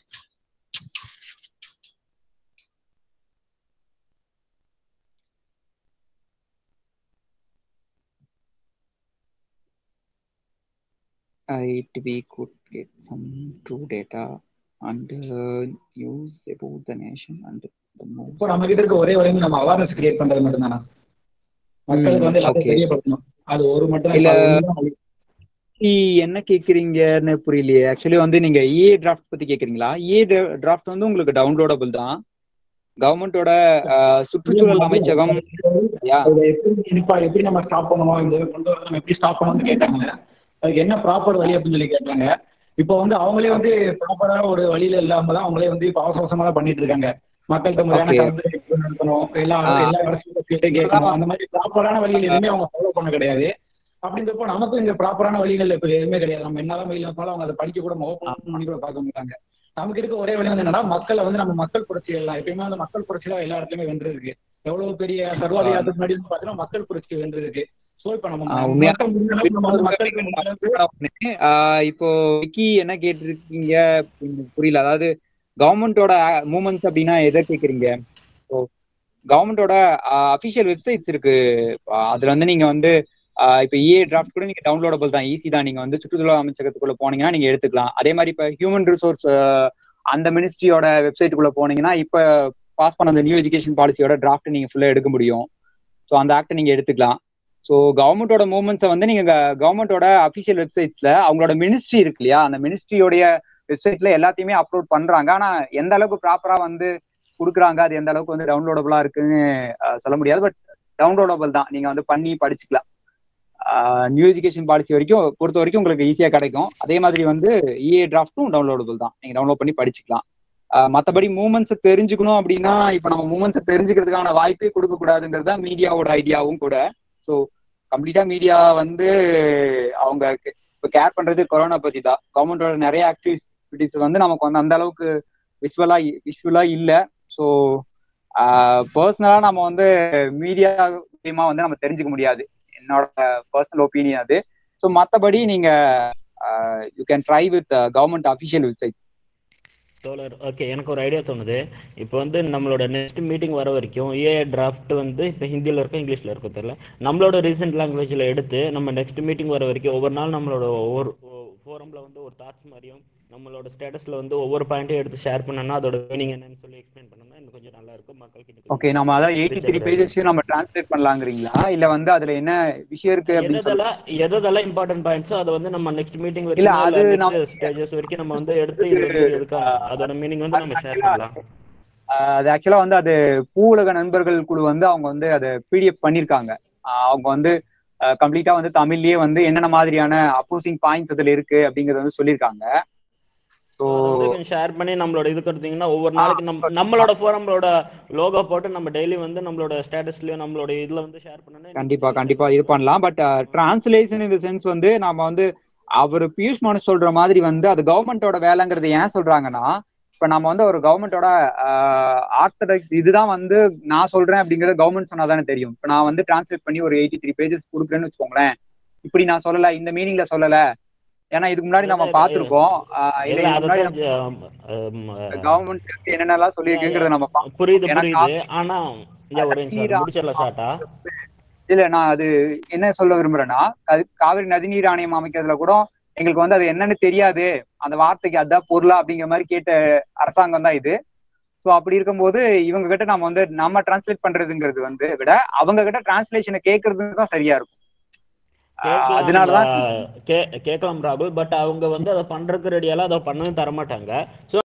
T: it we could get some true data and uh, news about the nation and the most
O: இப்போ நம்ம கிட்ட இருக்க ஒரே வழி வந்து நம்ம அவேர்னஸ் கிரியேட் பண்றது மட்டும்தானா மக்களுக்கு வந்து எல்லாத்தையும்
T: okay.
O: தெரியப்படுத்தணும் அது ஒரு மட்டும்
T: இல்ல
O: இப்ப அது ஒண்ணுதான் வழி.
T: நீ என்ன கேக்குறீங்கன்னு புரியலையே ஆக்சுவலி வந்து நீங்க ஏ டிராஃப்ட் பத்தி கேக்குறீங்களா ஏ டிராஃப்ட் வந்து உங்களுக்கு டவுன்லோடபிள் தான் கவர்மெண்டோட சுற்றுச்சூழல் அமைச்சகம் யா
O: இதை எப்படி இப்ப எப்படி நம்ம ஸ்டாப் பண்ணுவோம் இந்த இதை கொண்டு வர நம்ம எப்படி ஸ்டாப் பண்ணுவோம்னு கேட்டாங்க அதுக்கு என்ன ப்ராப்பர் வழி அப்படின்னு சொல்லி கேட்டாங்க இப்போ வந்து அவங்களே வந்து ப்ராப்பரா ஒரு வழியில இல்லாம தான் அவங்களே வந்து இப்போ அவசர அவசரமா தான் பண்ணிட்டு இருக்காங்க மக்கள்கிட்ட முறையான
T: Okay.
O: கலந்து நடத்தணும் எல்லா
T: ஆ.
O: எல்லா அரசியல் கேட்கணும் அந்த மாதிரி ப்ராப்பரான வழிகள் எதுவுமே அவங்க ஃபாலோ பண்ண கிடையாது அப்படின்றப்போ நமக்கும் இங்க ப்ராப்பரான வழிகள் இப்ப எதுவுமே கிடையாது நம்ம என்னதான் வழியில் இருந்தாலும் அவங்க அதை படிக்க கூட ஓப்பன் பண்ணி கூட பார்க்க மாட்டாங்க நமக்கு இருக்க ஒரே வழி வந்து என்னன்னா மக்களை வந்து நம்ம மக்கள் புரட்சி எல்லாம் எப்பயுமே வந்து மக்கள் புரட்சி தான் எல்லா இடத்துலயுமே வென்றிருக்கு எவ்வளவு பெரிய சர்வாதிகாரத்துக்கு முன்னாடி வந்து பாத்தீங்கன்னா மக்கள் புரட்சி வென்றிருக்கு சோ இப்ப நம்ம
T: ஆஹ் உண்மையா
O: மக்கள் முடிஞ்ச அளவுக்கு நம்ம வந்து மக்களுக்கு முடிஞ்ச அளவுக்கு
T: ஆஹ் இப்போ விக்கி என்ன கேட்டிருக்கீங்க எனக்கு புரியல அதாவது கவர்மெண்டோட மூமெண்ட்ஸ் அப்படின்னா எதை கேக்குறீங்க ஸோ கவர்மெண்டோட அபிஷியல் வெப்சைட்ஸ் இருக்கு ஆஹ் அதுல வந்து நீங்க வந்து ஆஹ் இப்ப இஏ டிராஃப்ட் கூட நீங்க டவுன்லோடபிள் தான் ஈஸி தான் நீங்க வந்து சுற்றுச்சூழல் அமைச்சகத்துக்குள்ள போனீங்கன்னா நீங்க எடுத்துக்கலாம் அதே மாதிரி இப்ப ஹியூமன் ரிசோர்ஸ் அந்த மினிஸ்ட்ரியோட வெப்சைட்டுக்குள்ள போனீங்கன்னா இப்ப பாஸ் பண்ண அந்த நியூ எஜுகேஷன் பாலிசியோட டிராஃப்ட் நீங்க ஃபுல்லா எடுக்க முடியும் ஸோ அந்த ஆக்டை நீங்க எடுத்துக்கலாம் ஸோ கவர்மெண்டோட மூவ்மெண்ட்ஸை வந்து நீங்க கவர்மெண்டோட அஃபிஷியல் வெப்சைட்ஸ்ல அவங்களோட மினிஸ்ட்ரி இருக்கு இல்லையா அந்த மினிஸ்ட்ரியோடைய வெப்சைட்ல எல்லாத்தையுமே அப்லோட் பண்றாங்க ஆனா எந்த அளவுக்கு ப்ராப்பரா வந்து கொடுக்குறாங்க அது எந்த அளவுக்கு வந்து டவுன்லோடபுளா இருக்குன்னு அஹ், சொல்ல முடியாது பட் டவுன்லோடபுள் தான் நீங்க வந்து பண்ணி படிச்சுக்கலாம் நியூ எஜுகேஷன் பாலிசி வரைக்கும் பொறுத்த வரைக்கும் உங்களுக்கு ஈஸியா கிடைக்கும் அதே மாதிரி வந்து இஏ டிராஃப்ட்டும் டவுன்லோடபுள் தான் நீங்க டவுன்லோட் பண்ணி படிச்சுக்கலாம் ஆஹ் மத்தபடி மூமெண்ட்ஸ் தெரிஞ்சுக்கணும் அப்படின்னா இப்ப நம்ம மூமெண்ட்ஸ் தெரிஞ்சுக்கிறதுக்கான வாய்ப்பே கொடுக்க கூடாதுங்கிறது தான் மீடியாவோட ஐடியாவும் கூட ஸோ கம்ப்ளீட்டா மீடியா வந்து அவங்க இப்போ கேர் பண்றது கொரோனா பத்தி தான் கவர்மெண்டோட நிறைய ஆக்டிவிட்டிஸ் வந்து நமக்கு வந்து அந்த அளவுக்கு விஷுவலா விஷுவலா இல்லை ஸோ பர்சனலா நம்ம வந்து மீடியா மூலியமா வந்து நம்ம தெரிஞ்சுக்க முடியாது என்னோட பர்சனல் ஒப்பீனியன் அது ஸோ மற்றபடி நீங்க you can try with government official websites
G: தோழர் ஓகே எனக்கு ஒரு ஐடியா தோணுது இப்போ வந்து நம்மளோட நெக்ஸ்ட் மீட்டிங் வர வரைக்கும் ஏ டிராஃப்ட் வந்து இப்போ ஹிந்தியில் இருக்கும் இங்கிலீஷில் இருக்கும் தெரியல நம்மளோட ரீசெண்ட் லாங்குவேஜில் எடுத்து நம்ம நெக்ஸ்ட் மீட்டிங் வர வரைக்கும் ஒவ்வொரு நாள் நம்மளோட ஒவ்வொரு ஃபோரமில் வந்து ஒரு தாட்ஸ் மாதிரியும் நம்மளோட ஸ்டேட்டஸில் வந்து ஒவ்வொரு பாயிண்ட்டையும் எடுத்து ஷேர் பண்ணோம்னா அதோட மீனிங் என்னன்னு சொல்லி எக்ஸ்பிளைன் பண்ணோம்னா இன்னும் கொஞ்சம் நல்லா இருக்கும் மக்களுக்கு
T: ஓகே நம்ம அதான் எயிட்டி த்ரீ பேஜஸையும் நம்ம டிரான்ஸ்லேட் பண்ணலாங்கிறீங்களா இல்ல வந்து அதுல என்ன விஷயம் இருக்கு அப்படின்னு சொல்லி
G: எதெல்லாம் எதெல்லாம் இம்பார்ட்டன்ட் பாயிண்ட்ஸோ அதை வந்து நம்ம நெக்ஸ்ட் மீட்டிங்
T: இல்ல,
G: வரைக்கும்
T: அது
G: இல்ல
T: நம்ம-
G: நெக்ஸ்ட் ஸ்டேஜஸ் வரைக்கும் நம்ம வந்து எடுத்து இது வந்து எதுக்காக அதோட மீனிங் வந்து நம்ம ஷேர் பண்ணலாம்
T: ஆஹ் அது ஆக்சுவலா வந்து அது பூவுலக நண்பர்கள் குழு வந்து அவங்க வந்து அதை பிடிஎஃப் பண்ணிருக்காங்க ஆஹ் அவங்க வந்து கம்ப்ளீட்டா வந்து தமிழ்லயே வந்து என்னென்ன மாதிரியான அப்போசிங் பாயிண்ட்ஸ் அதுல இருக்கு அப்படிங்கறத வந்து சொல்லியிருக்காங்க ஸோ
G: ஷேர் பண்ணி நம்மளோட இது கொடுத்தீங்கன்னா ஒவ்வொரு நாளைக்கு நம்ம நம்மளோட ஃபோரம்லோட லோகோ போட்டு நம்ம டெய்லி வந்து நம்மளோட ஸ்டேட்டஸ்லயும் நம்மளோட இதுல வந்து ஷேர் பண்ணா
T: கண்டிப்பா கண்டிப்பா இது பண்ணலாம் பட் டிரான்ஸ்லேஷன் இந்த சென்ஸ் வந்து நாம வந்து அவர் பியூஷ் மனு சொல்ற மாதிரி வந்து அது கவர்மெண்டோட வேலைங்கிறது ஏன் சொல்றாங்கன்னா இப்ப நம்ம வந்து ஒரு கவர்மெண்டோட ஆர்த்தடாக்ஸ் இதுதான் வந்து நான் சொல்றேன் அப்படிங்கறது கவர்மெண்ட் சொன்னாதானே தெரியும் இப்ப நான் வந்து டிரான்ஸ்லேட் பண்ணி ஒரு எயிட்டி த்ரீ பேஜஸ் கொடுக்குறேன்னு வச்சுக்கோங்களேன் இப்படி நான் சொல்லல இந்த மீனிங்ல சொல்லல ஏன்னா இதுக்கு முன்னாடி நம்ம பார்த்திருக்கோம் ஆஹ் இல்ல
G: இல்ல
T: இதுக்கு முன்னாடி
G: அதான் ஆம், ஆம்,
T: கவர்மெண்ட் என்னென்னலாம் சொல்லியிருக்குங்கிறத நம்ம பா-
G: புரியுது
T: ஏன்னா
G: புரியுது ஆனா ஐயா ஒரு நிமிஷம்
T: நதிநீர்
G: முடிச்சிடல ஷார்ட்டா
T: இல்ல நான் அது என்ன சொல்ல விரும்புறேன்னா அது காவிரி நதிநீர் ஆணையம் அமைக்கிறதுல கூட எங்களுக்கு வந்து அது என்னன்னு தெரியாது அந்த வார்த்தைக்கு அதான் பொருளா அப்படிங்கிற மாதிரி கேட்ட அரசாங்கம் தான் இது சோ அப்படி இருக்கும்போது இவங்க கிட்ட நம்ம வந்து நம்ம டிரான்ஸ்லேட் பண்றதுங்கிறது வந்து விட அவங்க கிட்ட டிரான்ஸ்லேஷனை கேட்கறது தான் சரியா இருக்கும் ஆஹ் அதனாலதான்
G: கேட்கலாம் கே- கேட்கலாம் ராகுல் பட் அவங்க வந்து அதை பண்றதுக்கு ரெடியால அதை பண்ணவும் தர மாட்டாங்க ஸோ